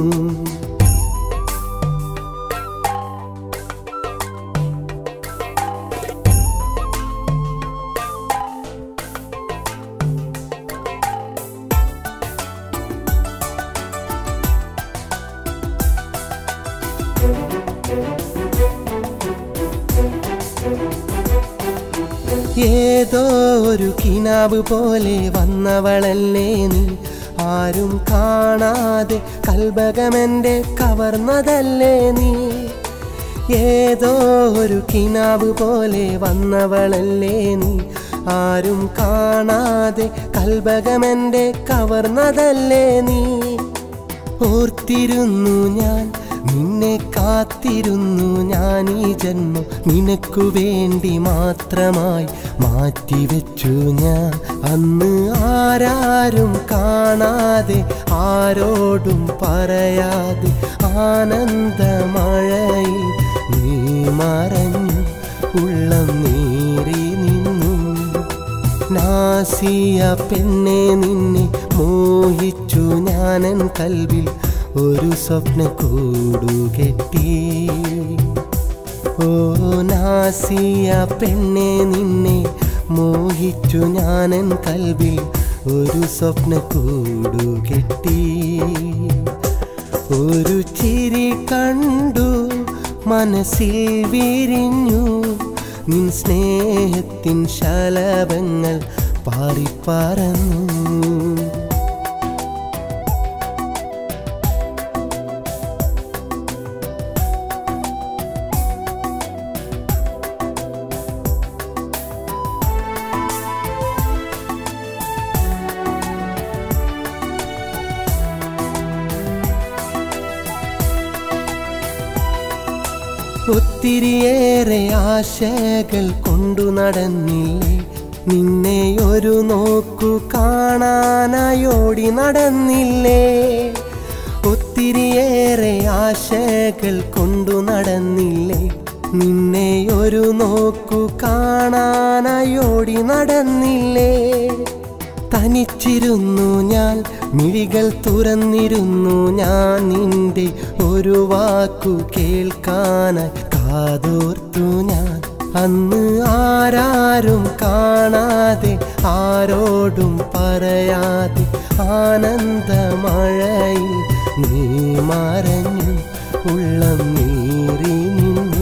ഏതോ ഒരു കിനാവ് പോലെ വന്നവളല്ലേ നീ ആരും കാണാതെ കൽബകമെന്റെ കവർന്നതല്ലേ നീ ഏതോ ഒരു കിനാവ് പോലെ വന്നവളല്ലേ നീ ആരും കാണാതെ കൽബകമെന്റെ കവർന്നതല്ലേ നീ ഓർത്തിരുന്നു ഞാൻ നിന്നെ കാത്തിരുന്നു ഞാൻ ഈ ജന്മം നിനക്കു വേണ്ടി മാത്രമായി മാറ്റിവെച്ചു ഞാൻ അന്ന് ആരാരും കാണാതെ ആരോടും പറയാതെ ആനന്ദമഴയിൽ നീ മറഞ്ഞു ഉള്ളം നീറി നിന്നു നാസിയ പെണ്ണെ നിന്നെ മോഹിച്ചു ഞാനൻ കൽവിൽ ഒരു സ്വപ്ന കൂടുകെട്ടി ഓ നാസിയ പെണ്ണെ നിന്നെ മോഹിച്ചു ഞാനൻ കൽവിൽ ഒരു സ്വപ്ന കൂടുകെട്ടി ഒരു ചിരി കണ്ടു മനസ്സിൽ വിരിഞ്ഞു നിൻ സ്നേഹത്തിൻ ശലഭങ്ങൾ പാറിപ്പറന്നു ഒത്തിരിയേറെ ആശകൾ കൊണ്ടു നടന്നില്ലേ നിന്നെ ഒരു നോക്കു കാണാനായോടി നടന്നില്ലേ ഒത്തിരിയേറെ ആശകൾ കൊണ്ടു നടന്നില്ലേ നിന്നെ ഒരു നോക്കു കാണാനായോടി നടന്നില്ലേ തനിച്ചിരുന്നു ഞാൻ മിഴികൾ തുറന്നിരുന്നു ഞാൻ നിന്റെ ഒരു വാക്കു കേൾക്കാനായി കാതോർത്തു ഞാൻ അന്ന് ആരാരും കാണാതെ ആരോടും പറയാതെ ആനന്ദമഴയിൽ നീ മറഞ്ഞു ഉള്ളം നീറി നിന്നു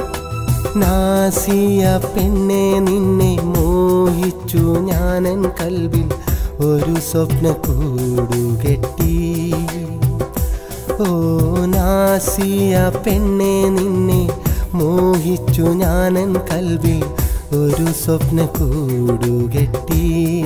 നാസിയ പെണ്ണെ നിന്നെ മോഹിച്ചു ഞാനൻ കൽവിൽ ഒരു സ്വപ്ന കൂടുകെട്ടി ഓ നാസിയ പെണ്ണെ നിന്നെ മോഹിച്ചു ഞാനൻ കൽവിൽ ഒരു സ്വപ്ന കൂടുകെട്ടി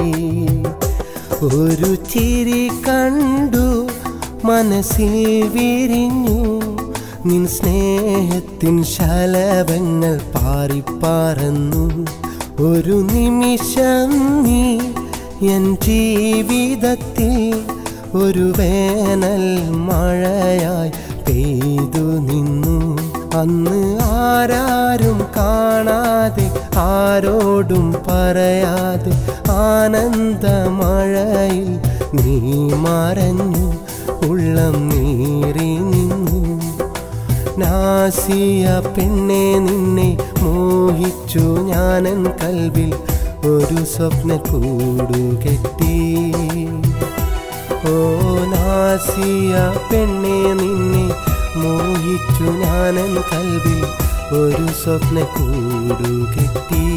ഒരു ചിരി കണ്ടു മനസ്സിൽ വിരിഞ്ഞു നിൻ സ്നേഹത്തിൻ ശലഭങ്ങൾ പാറിപ്പാറന്നു ഒരു നിമിഷം നീ എൻ ജീവിതത്തിൽ ഒരു വേനൽ മഴയായി പെയ്തു നിന്നു അന്ന് ആരാരും കാണാതെ ആരോടും പറയാതെ ആനന്ദമഴയിൽ നീ മറഞ്ഞു ഉള്ളം നീറി നിന്നു നാസിയ പെണ്ണെ നിന്നെ മോഹിച്ചു ഞാനൻ കൽവിൽ ഒരു സ്വപ്ന കൂടുകെട്ടി ഓ നാസിയ പെണ്ണെ നിന്നെ മോഹിച്ചു ഞാനൻ കൽവിൽ ഒരു സ്വപ്ന കൂടുകെട്ടി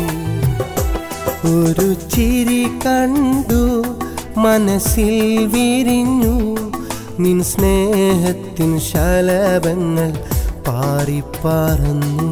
ഒരു ചിരി കണ്ടു മനസ്സിൽ വിരിഞ്ഞു നിൻ സ്നേഹത്തിൻ ശലഭങ്ങൾ പാറിപ്പറന്നു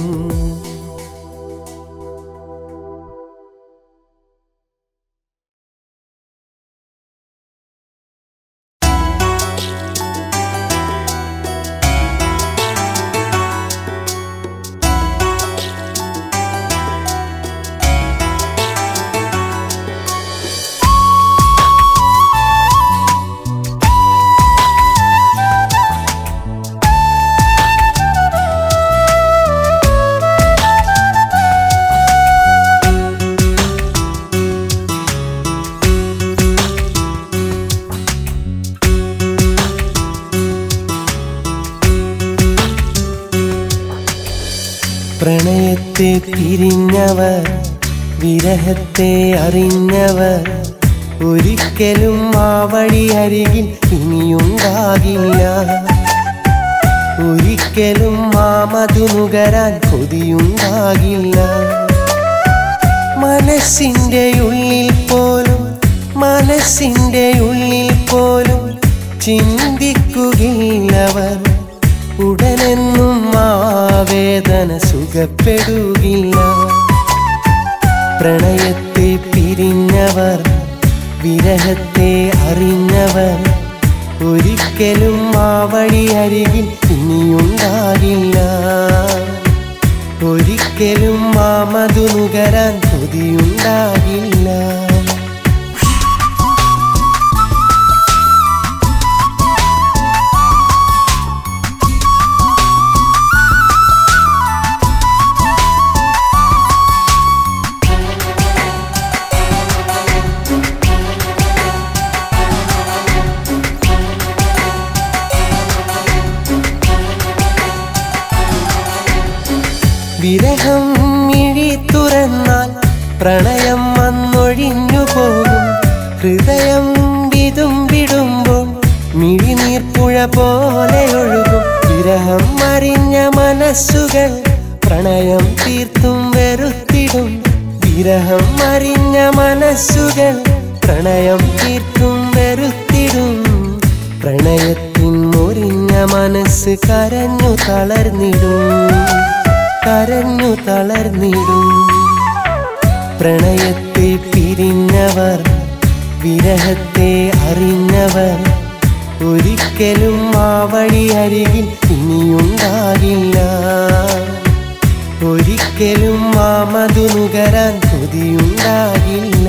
പ്രണയത്തെ പിരിഞ്ഞവർ വിരഹത്തെ അറിഞ്ഞവർ ഒരിക്കലും ആ വഴി അരികിൽ ഇനിയുണ്ടാകില്ല ഒരിക്കലും ആ മധു നുകരാൻ കൊതിയുണ്ടാകില്ല മനസ്സിൻ്റെ ഉള്ളിൽ പോലും മനസ്സിൻ്റെ ഉള്ളിൽ പോലും ചിന്തിക്കുകയില്ലവർ ഉടനെന്നും ആ വേദന സുഖപ്പെടുകില്ല പ്രണയത്തെ പിരിഞ്ഞവർ വിരഹത്തെ അറിഞ്ഞവർ ഒരിക്കലും ആ വഴി അരികിൽ ഇനിയുണ്ടാകില്ല ഒരിക്കലും ആ മധു നുകരാൻ കൊതിയുണ്ടാകില്ല വിരഹം മിഴി തുറന്നാൽ പ്രണയം വന്നൊഴിഞ്ഞു പോകും ഹൃദയം വിതും വിടുമ്പോൾ മിഴിനീർപ്പുഴ പോലെ ഒഴുകും വിരഹം അറിഞ്ഞ മനസ്സുകൾ പ്രണയം തീർത്തും വെറുത്തിടും വിരഹം അറിഞ്ഞ മനസ്സുകൾ പ്രണയം തീർത്തും വെറുത്തിടും പ്രണയത്തിൻ മുറിഞ്ഞ മനസ്സ് കരഞ്ഞു തളർന്നിടും കരഞ്ഞു തളർന്നിടും പ്രണയത്തെ പിരിഞ്ഞവർ വിരഹത്തെ അറിഞ്ഞവർ ഒരിക്കലും ആ വഴി അരികിൽ ഇനിയുണ്ടാകില്ല ഒരിക്കലും ആ മധു നുകരാൻ കൊതിയുണ്ടാകില്ല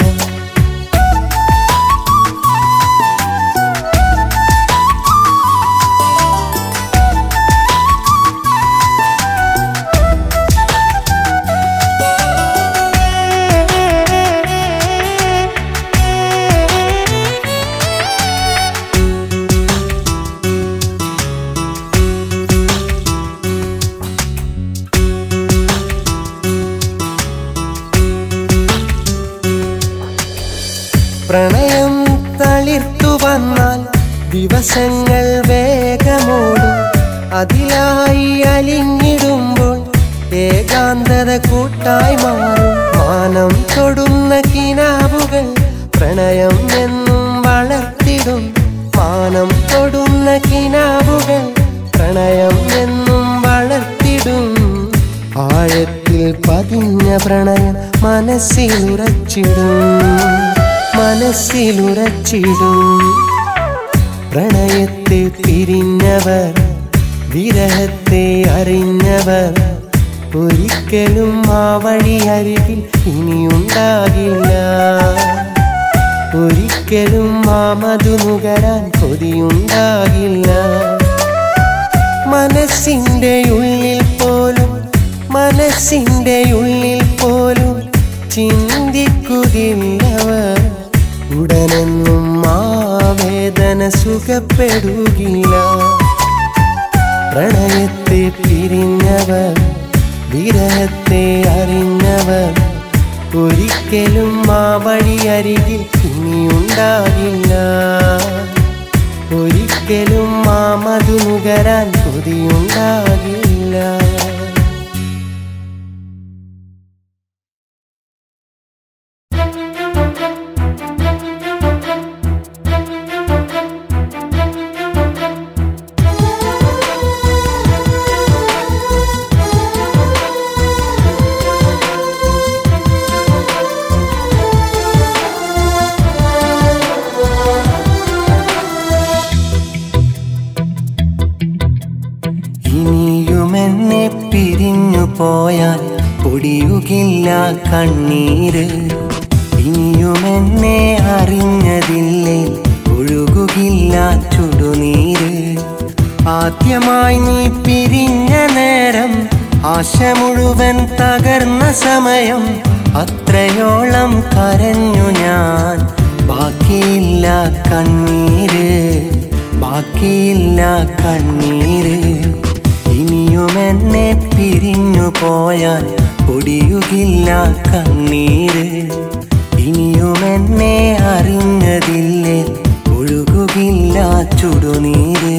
പ്രണയം തളിർത്തു വന്നാൽ ദിവസങ്ങൾ വേഗമോടും അതിലായി അലിഞ്ഞിടുമ്പോൾ ഏകാന്തത കൂട്ടായി മാറും മാനം തൊടുന്ന കിനാവുകൾ പ്രണയം എന്നും വളർത്തിടും മാനം തൊടുന്ന കിനാവുകൾ പ്രണയം എന്നും വളർത്തിടും ആഴത്തിൽ പതിഞ്ഞ പ്രണയം മനസ്സിലുറച്ചിടും മനസ്സിലുറച്ചിടും പ്രണയത്തെ പിരിഞ്ഞവർ വിരഹത്തെ അറിഞ്ഞവർ ഒരിക്കലും ആ വഴി അരികിൽ ഇനിയുണ്ടാകില്ല ഒരിക്കലും ആ മധു നുകരാൻ കൊതിയുണ്ടാകില്ല മനസ്സിൻ്റെ ഉള്ളിൽ പോലും മനസ്സിൻ്റെ ഉള്ളിൽ പോലും ചിന്തിക്കുകില്ലവർ ഉടനെന്നും ആ വേദന സുഖപ്പെടുകില്ല പ്രണയത്തെ പിരിഞ്ഞവർ വിരഹത്തെ അറിഞ്ഞവർ ഒരിക്കലും ആ വഴി അരികിൽ ഇനിയുണ്ടാകില്ല ഒരിക്കലും ആ മധു നുകരാൻ കൊതിയുണ്ടാകില്ല ഇനിയുമെന്നെ പിരിഞ്ഞു പോയാൽ പൊടിയുകില്ല കണ്ണീര് ഇനിയുമെന്നെ അറിഞ്ഞതില്ലേ ഒഴുകുകില്ല ചുടുനീര് ആദ്യമായി നീ പിരിഞ്ഞ നേരം ആശ മുഴുവൻ തകർന്ന സമയം അത്രയോളം കരഞ്ഞു ഞാൻ ബാക്കിയില്ല കണ്ണീര് ബാക്കിയില്ല കണ്ണീര് ഇനിയുമെന്നെ പിരിഞ്ഞു പോയാൽ പൊടിയുകില്ല കണ്ണീര് ഇനിയുമെന്നെ അറിഞ്ഞതില്ലേ ഒഴുകുകില്ല ചുടുനീര്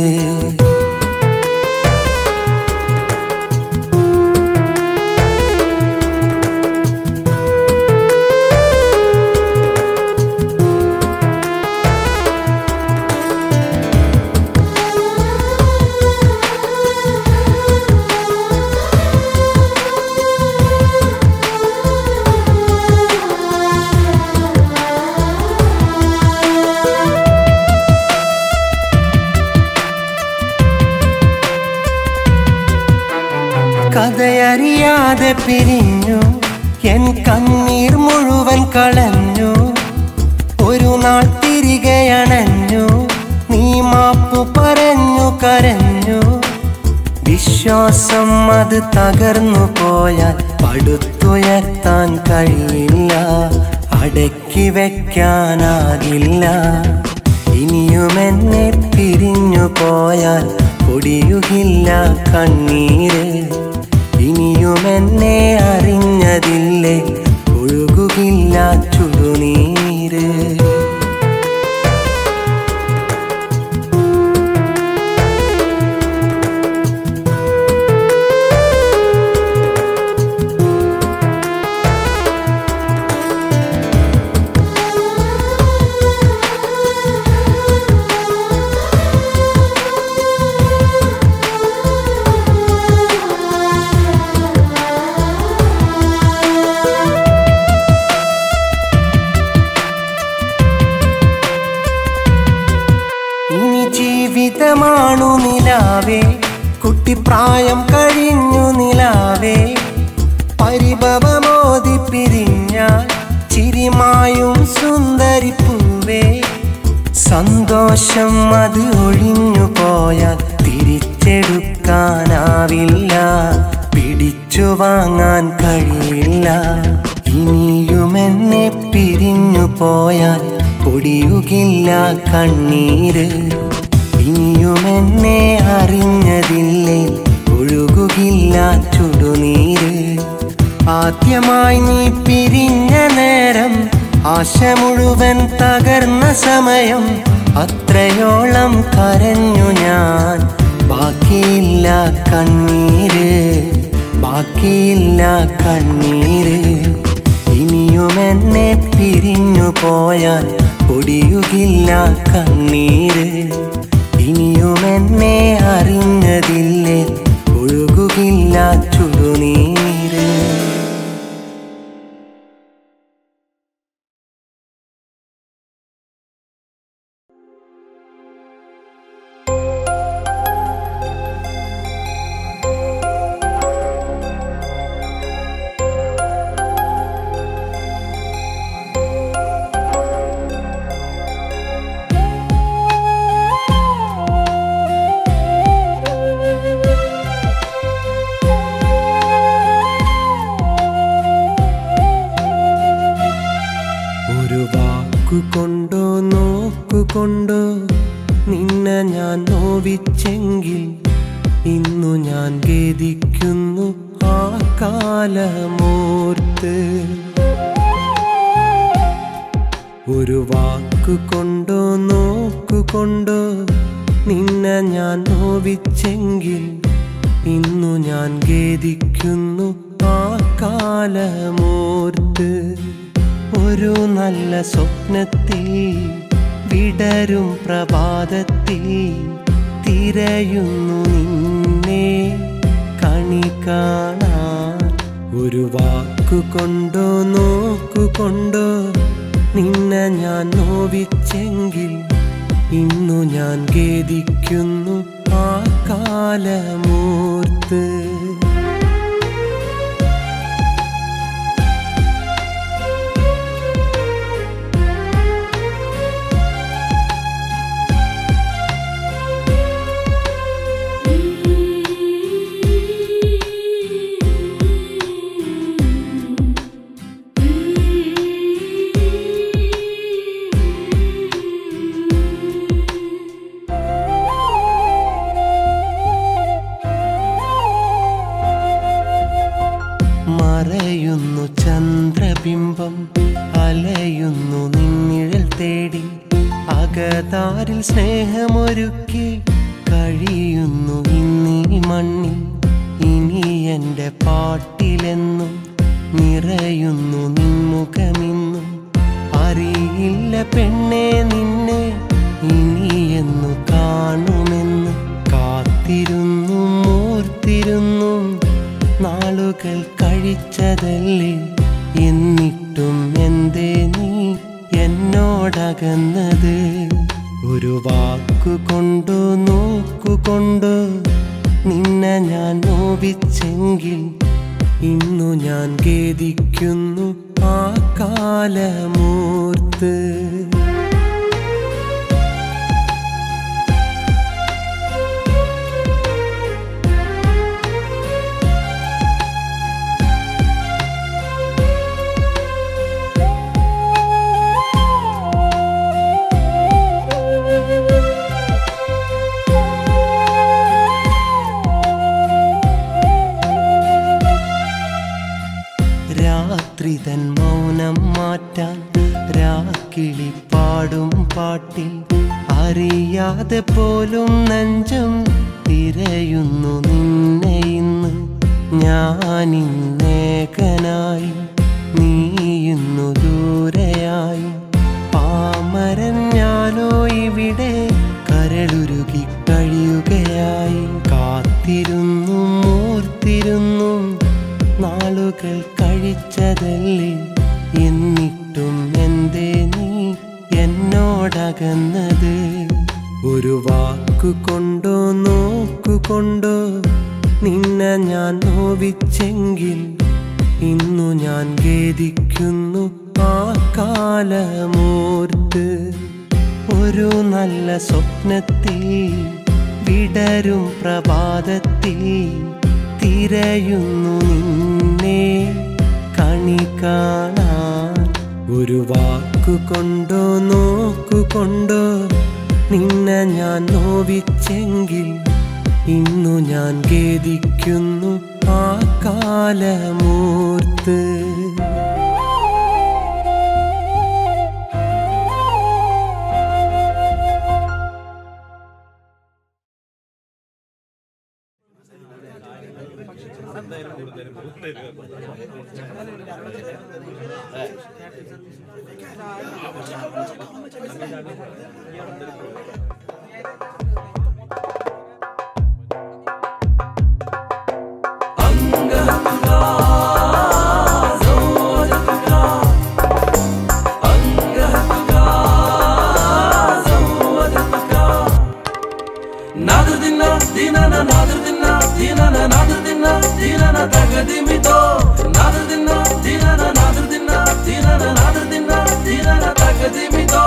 കഥയറിയാതെ പിരിഞ്ഞു എൻ കണ്ണീർ മുഴുവൻ കളഞ്ഞു ഒരു നാൾ തിരികെ അണഞ്ഞു നീ മാപ്പു പറഞ്ഞു കരഞ്ഞു വിശ്വാസം അത് തകർന്നു പോയാൽ പടുത്തുയർത്താൻ കഴിയില്ല അടക്കി വെക്കാനാകില്ല ഇനിയുമെന്നെ പിരിഞ്ഞു പോയാൽ പൊടിയുകില്ല കണ്ണീര് ഇനിയുമെന്നെ അറിഞ്ഞതില്ലേ ഒഴുകുകില്ല ചുടുനീര് നിലാവേ കുട്ടിപ്രായം കഴിഞ്ഞു നിലാവേ പരിഭവമോതി പിരിഞ്ഞാൽ ചിരിമായും സുന്ദരിപ്പൂവേ സന്തോഷം അത് ഒഴിഞ്ഞു പോയാൽ തിരിച്ചെടുക്കാനാവില്ല പിടിച്ചു വാങ്ങാൻ കഴിയില്ല ഇനിയുമെന്നെ പിരിഞ്ഞു പോയാൽ പൊടിയുകില്ല കണ്ണീര് ഇനിയുമെന്നെ അറിഞ്ഞതില്ലേ ഒഴുകുകില്ല ചുടുനീര് ആദ്യമായി നീ പിരിഞ്ഞ നേരം ആശ മുഴുവൻ തകർന്ന സമയം അത്രയോളം കരഞ്ഞു ഞാൻ ബാക്കിയില്ല കണ്ണീര് ബാക്കിയില്ല കണ്ണീര് ഇനിയുമെന്നെ പിരിഞ്ഞു പോയാൽ പൊടിയുകില്ല കണ്ണീര് ഇനിയുമെന്നെ അറിഞ്ഞതില്ലേ ഒഴുകുകില്ല ചുടുനീര് ഒരു വാക്കുകൊണ്ടോ നോക്കുകൊണ്ടോ നിന്നെ ഞാൻ നോവിച്ചെങ്കിൽ ഇന്നു ഞാൻ ഖേദിക്കുന്നു ആ കാലമോർത്ത് ഒരു വാക്കുകൊണ്ടോ നോക്കുകൊണ്ടോ നിന്നെ ഞാൻ നോവിച്ചെങ്കിൽ ഇന്നു ഞാൻ ഖേദിക്കുന്നു ആ കാലമോർത്ത് ഒരു നല്ല സ്വപ്നത്തിൽ വിടരും പ്രഭാതത്തിൽ തിരയുന്നു നിന്നെ കണി കാണാൻ ഒരു വാക്കുകൊണ്ടോ നോക്കുകൊണ്ടോ നിന്നെ ഞാൻ നോവിച്ചെങ്കിൽ ഇന്നു ഞാൻ ഖേദിക്കുന്നു ആ കാലമൂർത്ത് മറയുന്നു ചന്ദ്രബിംബം അലയുന്നു നിന്നിഴൽ തേടി അകതാരിൽ സ്നേഹമൊരുക്കി കഴിയുന്നു ഇന്നീ മണ്ണിൽ ഇനി എൻ്റെ പാട്ടിലെന്നും നിറയുന്നു നിൻമുഖമിന്നും അറിയില്ല പെണ്ണെ നിന്നെ ഇനിയെന്നു കാണുമെന്ന് കാത്തിരുന്നു മൂർത്തിരുന്നു നാളുകൾ കഴിച്ചതല്ലേ എന്നിട്ടും എന്തേ നീ എന്നോടകന്നത് ഒരു വാക്കുകൊണ്ടോ നോക്കുകൊണ്ടോ നിന്നെ ഞാൻ നോവിച്ചെങ്കിൽ ഇന്നു ഞാൻ ഖേദിക്കുന്നു ആ കാലമൂർത്ത് രാത്രി തൻ മൗനം മാറ്റാൻ രാക്കിളി പാടും പാട്ടിൽ അറിയാതെ പോലും നെഞ്ചം തിരയുന്നു നിന്നെ ഇന്ന് ഞാനിന്നേകനായി നീയുന്നു ദൂരെയായി പാമരൻ ഞാനോ ഇവിടെ കരളുരുകി കഴിയുകയായി കാത്തിരുന്നു മൂർത്തിരുന്നു നാളുകൾ കഴിച്ചതല്ലേ എന്നിട്ടും എന്തേ നീ എന്നോടകന്നത് ഒരു വാക്കു കൊണ്ടോ നോക്കുകൊണ്ടോ നിന്നെ ഞാൻ നോവിച്ചെങ്കിൽ ഇന്നു ഞാൻ ഖേദിക്കുന്നു ആ കാലമോർത്ത് ഒരു നല്ല സ്വപ്നത്തിൽ വിടരും പ്രഭാതത്തിൽ തിരയുന്നു നിന്നെ കണി കാണാൻ ഒരു വാക്കു കൊണ്ടോ നോക്കുകൊണ്ടോ നിന്നെ ഞാൻ നോവിച്ചെങ്കിൽ ഇന്നു ഞാൻ ഖേദിക്കുന്നു ആ കാലമൂർത്ത് Nadir dinna, dinana, nadir dinna, dinana, nadir dinna, dinana, tagadimito. Nadir dinna, dinana, nadir dinna, dinana, nadir dinna, dinana, tagadimito.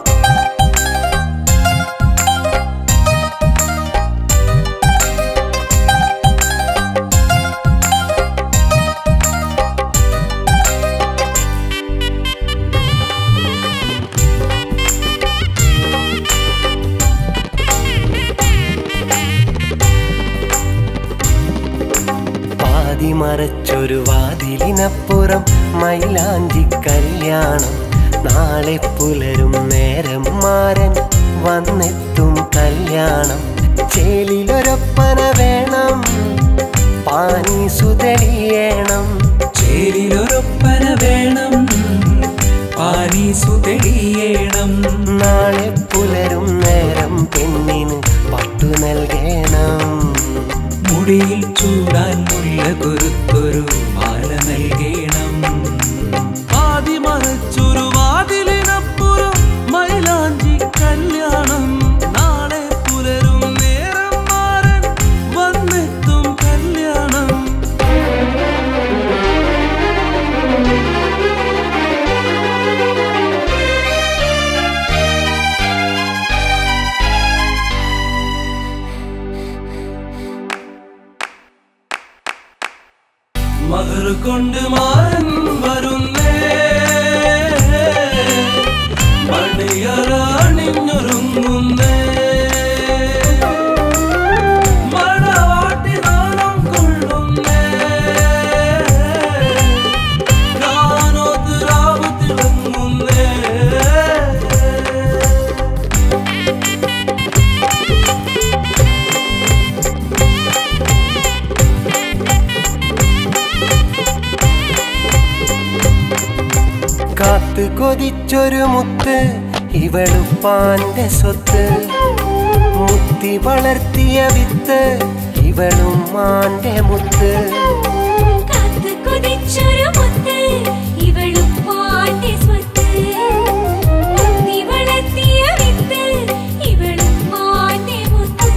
പാതി മറച്ചൊരു വാതിലിനപ്പുറം മൈലാഞ്ചി കല്യാണം നാളെ പുലരും നേരം മാരൻ വന്നെത്തും കല്യാണം ചേലിലൊരൊപ്പന വേണം പാനി സുതളിയേണം ചേരിലൊരൊപ്പന വേണം പാനീസു തെളിയേണം നാളെ പുലരും നേരം പെണ്ണിന് പട്ടു നൽകണം മുടിയിൽ ചൂടാൻ മുല്ല കൊരുത്തൊരു മാല നൽകേണം ആദിമറച്ചൊരു വാതിലിനപ്പുറം മൈലാഞ്ചി കല്യാണം നാളെ പുലരും നേരം മാറൻ വന്നെത്തും കല്യാണം മഹർ കൊണ്ട് മാറൻ വരുന്നേ മണിയറാണിഞ്ഞൊരുങ്ങുന്നേ മണവാട്ടി നാണം കൊള്ളുന്നേ ഗാനോത്ത് രാവ് തിളങ്ങുന്നേ കാത്തു കൊതിച്ചൊരു മുത്ത് ഇവളുപ്പാന്റെ സ്വത്ത് മുത്തി വളർത്തിയ വിത്ത് ഇവളും മാന്റെ മുത്ത് കാത്ത് കൊതിച്ചൊരു മുത്ത് ഇവളും പാന്റെ സ്വത്ത് മുത്തി വളർത്തിയ വിത്ത് ഇവളും മാന്റെ മുത്ത്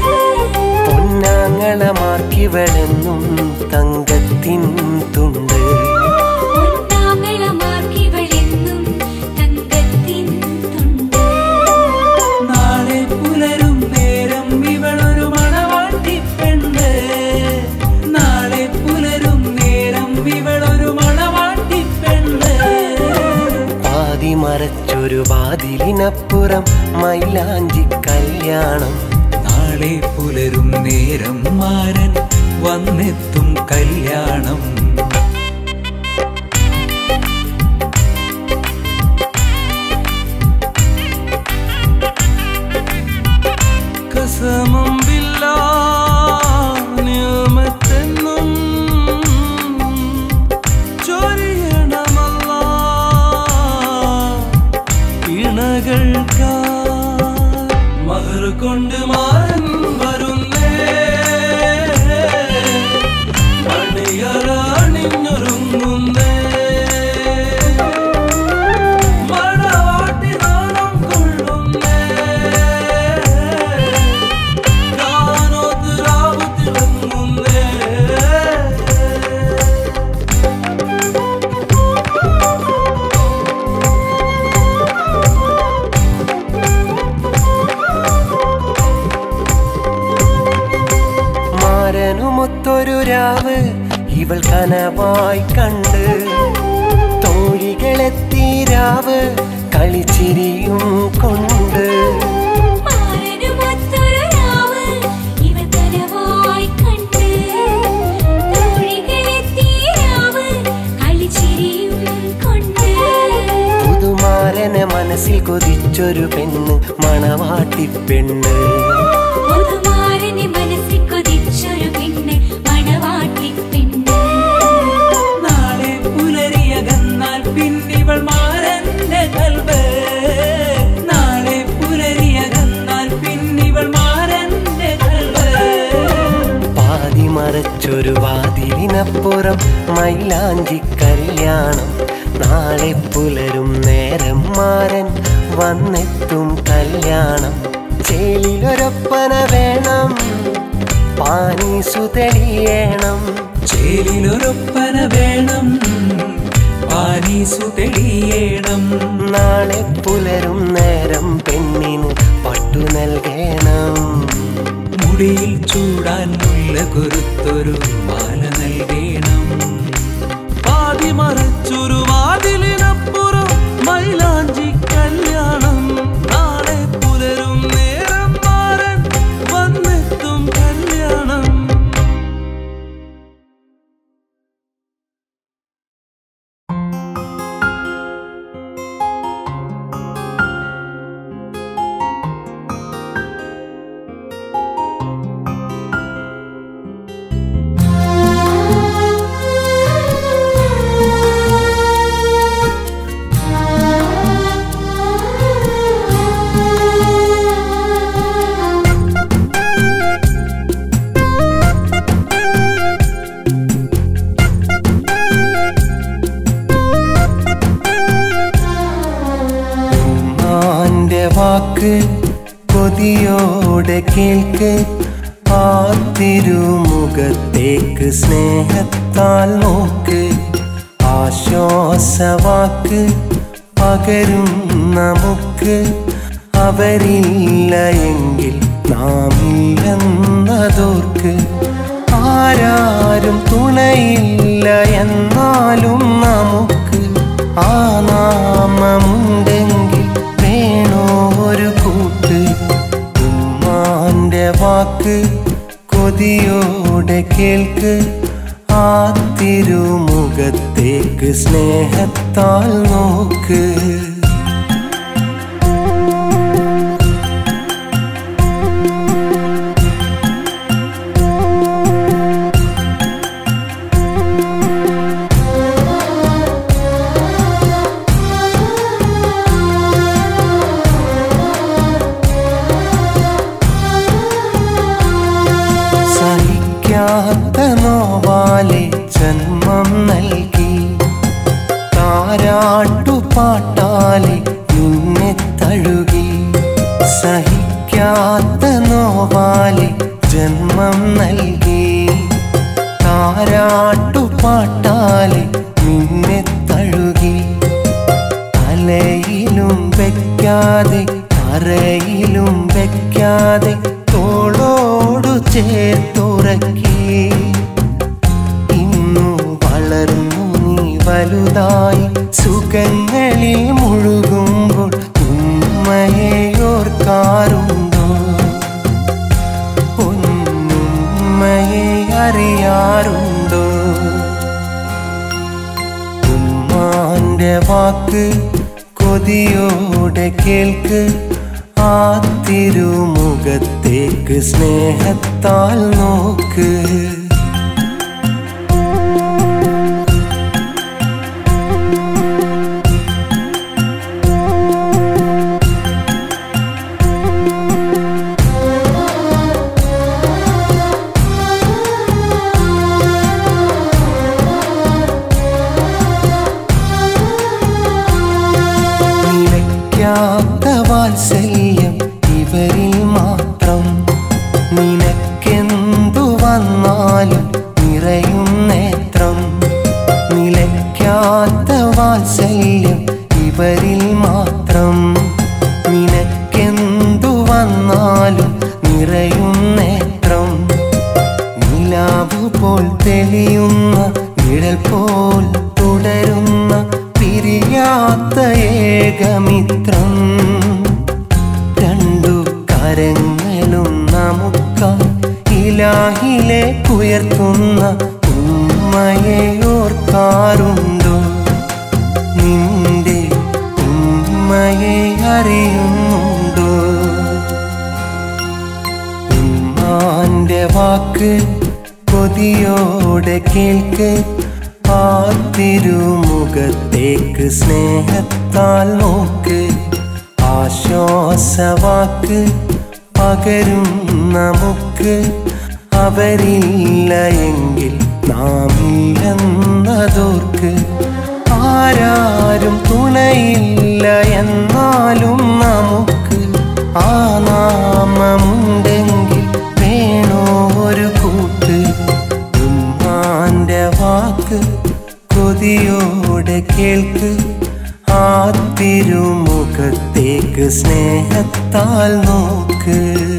പൊന്നാങ്ങളമാർക്കിവളെന്നും തങ്കത്തിൻ തുണ്ട് പൊന്നാങ്ങളമാർക്കിവളെന്നും തങ്കത്തിൻ തുണ്ട് നാളെ പുലരും നേരം ഇവളൊരു മണവാട്ടി പെണ്ണ് നാളെ പുലരും നേരം ഇവളൊരു മണവാട്ടി പെണ്ണ് പാതി മറച്ചൊരു വാതിലിനപ്പുറം മൈലാഞ്ചി കല്യാണം നാളെ പുലരും നേരം മാരൻ വന്നെത്തും കല്യാണം കസമം ബില്ലാ നിയമത്തെന്നും ചൊരിയണമല്ല ഇണകൾക്കാ മഹർ കൊണ്ട് മാറൻ വരുന്നേ മണിയറാ മാരനുമൊത്തൊരു രാവ് ഇവൾ കനവായി കണ്ട് തോഴികളെത്തി രാവ് കളിച്ചിരിയും കൊണ്ട് മാരനുമൊത്തൊരു രാവ് ഇവൾ കനവായി കണ്ട്. തോഴികളെത്തിയ രാവ് കളിച്ചിരിയും കൊണ്ട്. പുതുമാരനെ മനസ്സിൽ കൊതിച്ചൊരു പെണ്ണ് മണവാട്ടി പെണ്ണ് പുതുമാരനെ മനസ്സിൽ കൊതിച്ചൊരു പെണ്ണ് മണവാട്ടി പെണ്ണ് നാളെ പുലരിയകന്നാൽ പിന്നിവൾ മാരന്റെ കൽവ് നാളെ പുലരിയകന്നാൽ പിന്നിവൾ മാരന്റെ കൽവ് പാതി മറച്ചൊരു വാതിലിനപ്പുറം മൈലാഞ്ചി കല്യാണം നാളെ പുലരും നേരം മാരൻ വന്നെത്തും കല്യാണം ചേലിലൊരൊപ്പന വേണം പാനീസു തെളിയണം ചേലിലൊരൊപ്പന വേണം പാനീസു തെളിയേണം നാളെ പുലരും നേരം പെണ്ണിന് പട്ടു നൽകണം മുടിയിൽ ചൂടാൻ മുല്ല കൊരുത്തൊരു മാല നൽകേണം പാതി മറച്ചൊരു വാതിലിനപ്പുറം മൈലാഞ്ചി കല്യാണം നാളെ പുലരും നേരം മാറൻ വന്നെത്തും കല്യാണം ഉമ്മാന്റെ വാക്ക് കൊതിയോടെ കേൾക്ക് ആ തിരുമുഖത്തേക്ക് സ്നേഹത്താൽ നോക്ക് ആശ്വാസവാക്ക് പകരും നമുക്ക് അവരില്ല എങ്കിൽ നാം ഇല്ലെന്നതോർക്ക് ആരാരും തുണയില്ല എന്നാലും നമുക്ക് ആ നാമമുണ്ടെങ്കിൽ വേണോ ഒരു കൂട്ട് ഉമ്മാന്റെ വാക്ക് കൊതിയോടെ കേൾക്ക് ആ തിരുമുഖത്തേക്ക് സ്നേഹത്താൽ നോക്ക് സഹിക്കാത്ത നോവാലെ ജന്മം നൽകി താരാട്ടുപാട്ടാലെ നിന്നെ തഴുകി സഹിക്കാത്ത നോവാലെ ജന്മം നൽകി താരാട്ടുപാട്ടാലെ നിന്നെ തഴുകി തലയിലും വെക്കാതെ അറയിലും വെക്കാതെ തോളോടു ചേർത്തുറക്കി ഇന്നു വളർന്നു നീ വലുതായി സുഖങ്ങളിൽ മുഴുകുമ്പോൾ ഉമ്മയെ ഓർക്കാറുണ്ടോ ഉമ്മയെ അറിയാറുണ്ടോ ഉമ്മാന്റെ വാക്ക് കൊതിയോടെ കേൾക്ക് ആ തിരുമുഖത്തേക്ക് സ്നേഹത്താൽ നോക്ക് നിലയ്ക്കാത്ത വാത്സല്യം ഇവരിൽ മാത്രം നിനക്കെന്തു വന്നാലും പോൽ തെളിയുന്ന നിഴൽ പോൽ തുടരുന്ന പിരിയാത്ത ഏകമിത്രം രണ്ടു കരങ്ങളും നമുക്കായി ഇലാഹിലേക്കുയർത്തുന്ന ഉമ്മയെ ഓർക്കാറുണ്ടോ നിന്റെ ഉമ്മയെ അറിയുന്നുണ്ടോ ഉമ്മാന്റെ വാക്ക് കൊതിയോടെ കേൾക്ക് ആ തിരുമുഖത്തേക്ക് സ്നേഹത്താൽ നോക്ക് ആശ്വാസവാക്ക് പകരും നമുക്ക് അവരില്ല എങ്കിൽ നാം ഇല്ലെന്നതോർക്ക് ആരാരും തുണയില്ല എന്നാലും നമുക്ക് ആ നാമമുണ്ടെങ്കിൽ വേണോ ഒരു കൂട്ട് ഉമ്മാന്റെ വാക്ക് കൊതിയോടെ കേൾക്ക് ആ തിരുമുഖത്തേക്ക് സ്നേഹത്താൽ നോക്ക്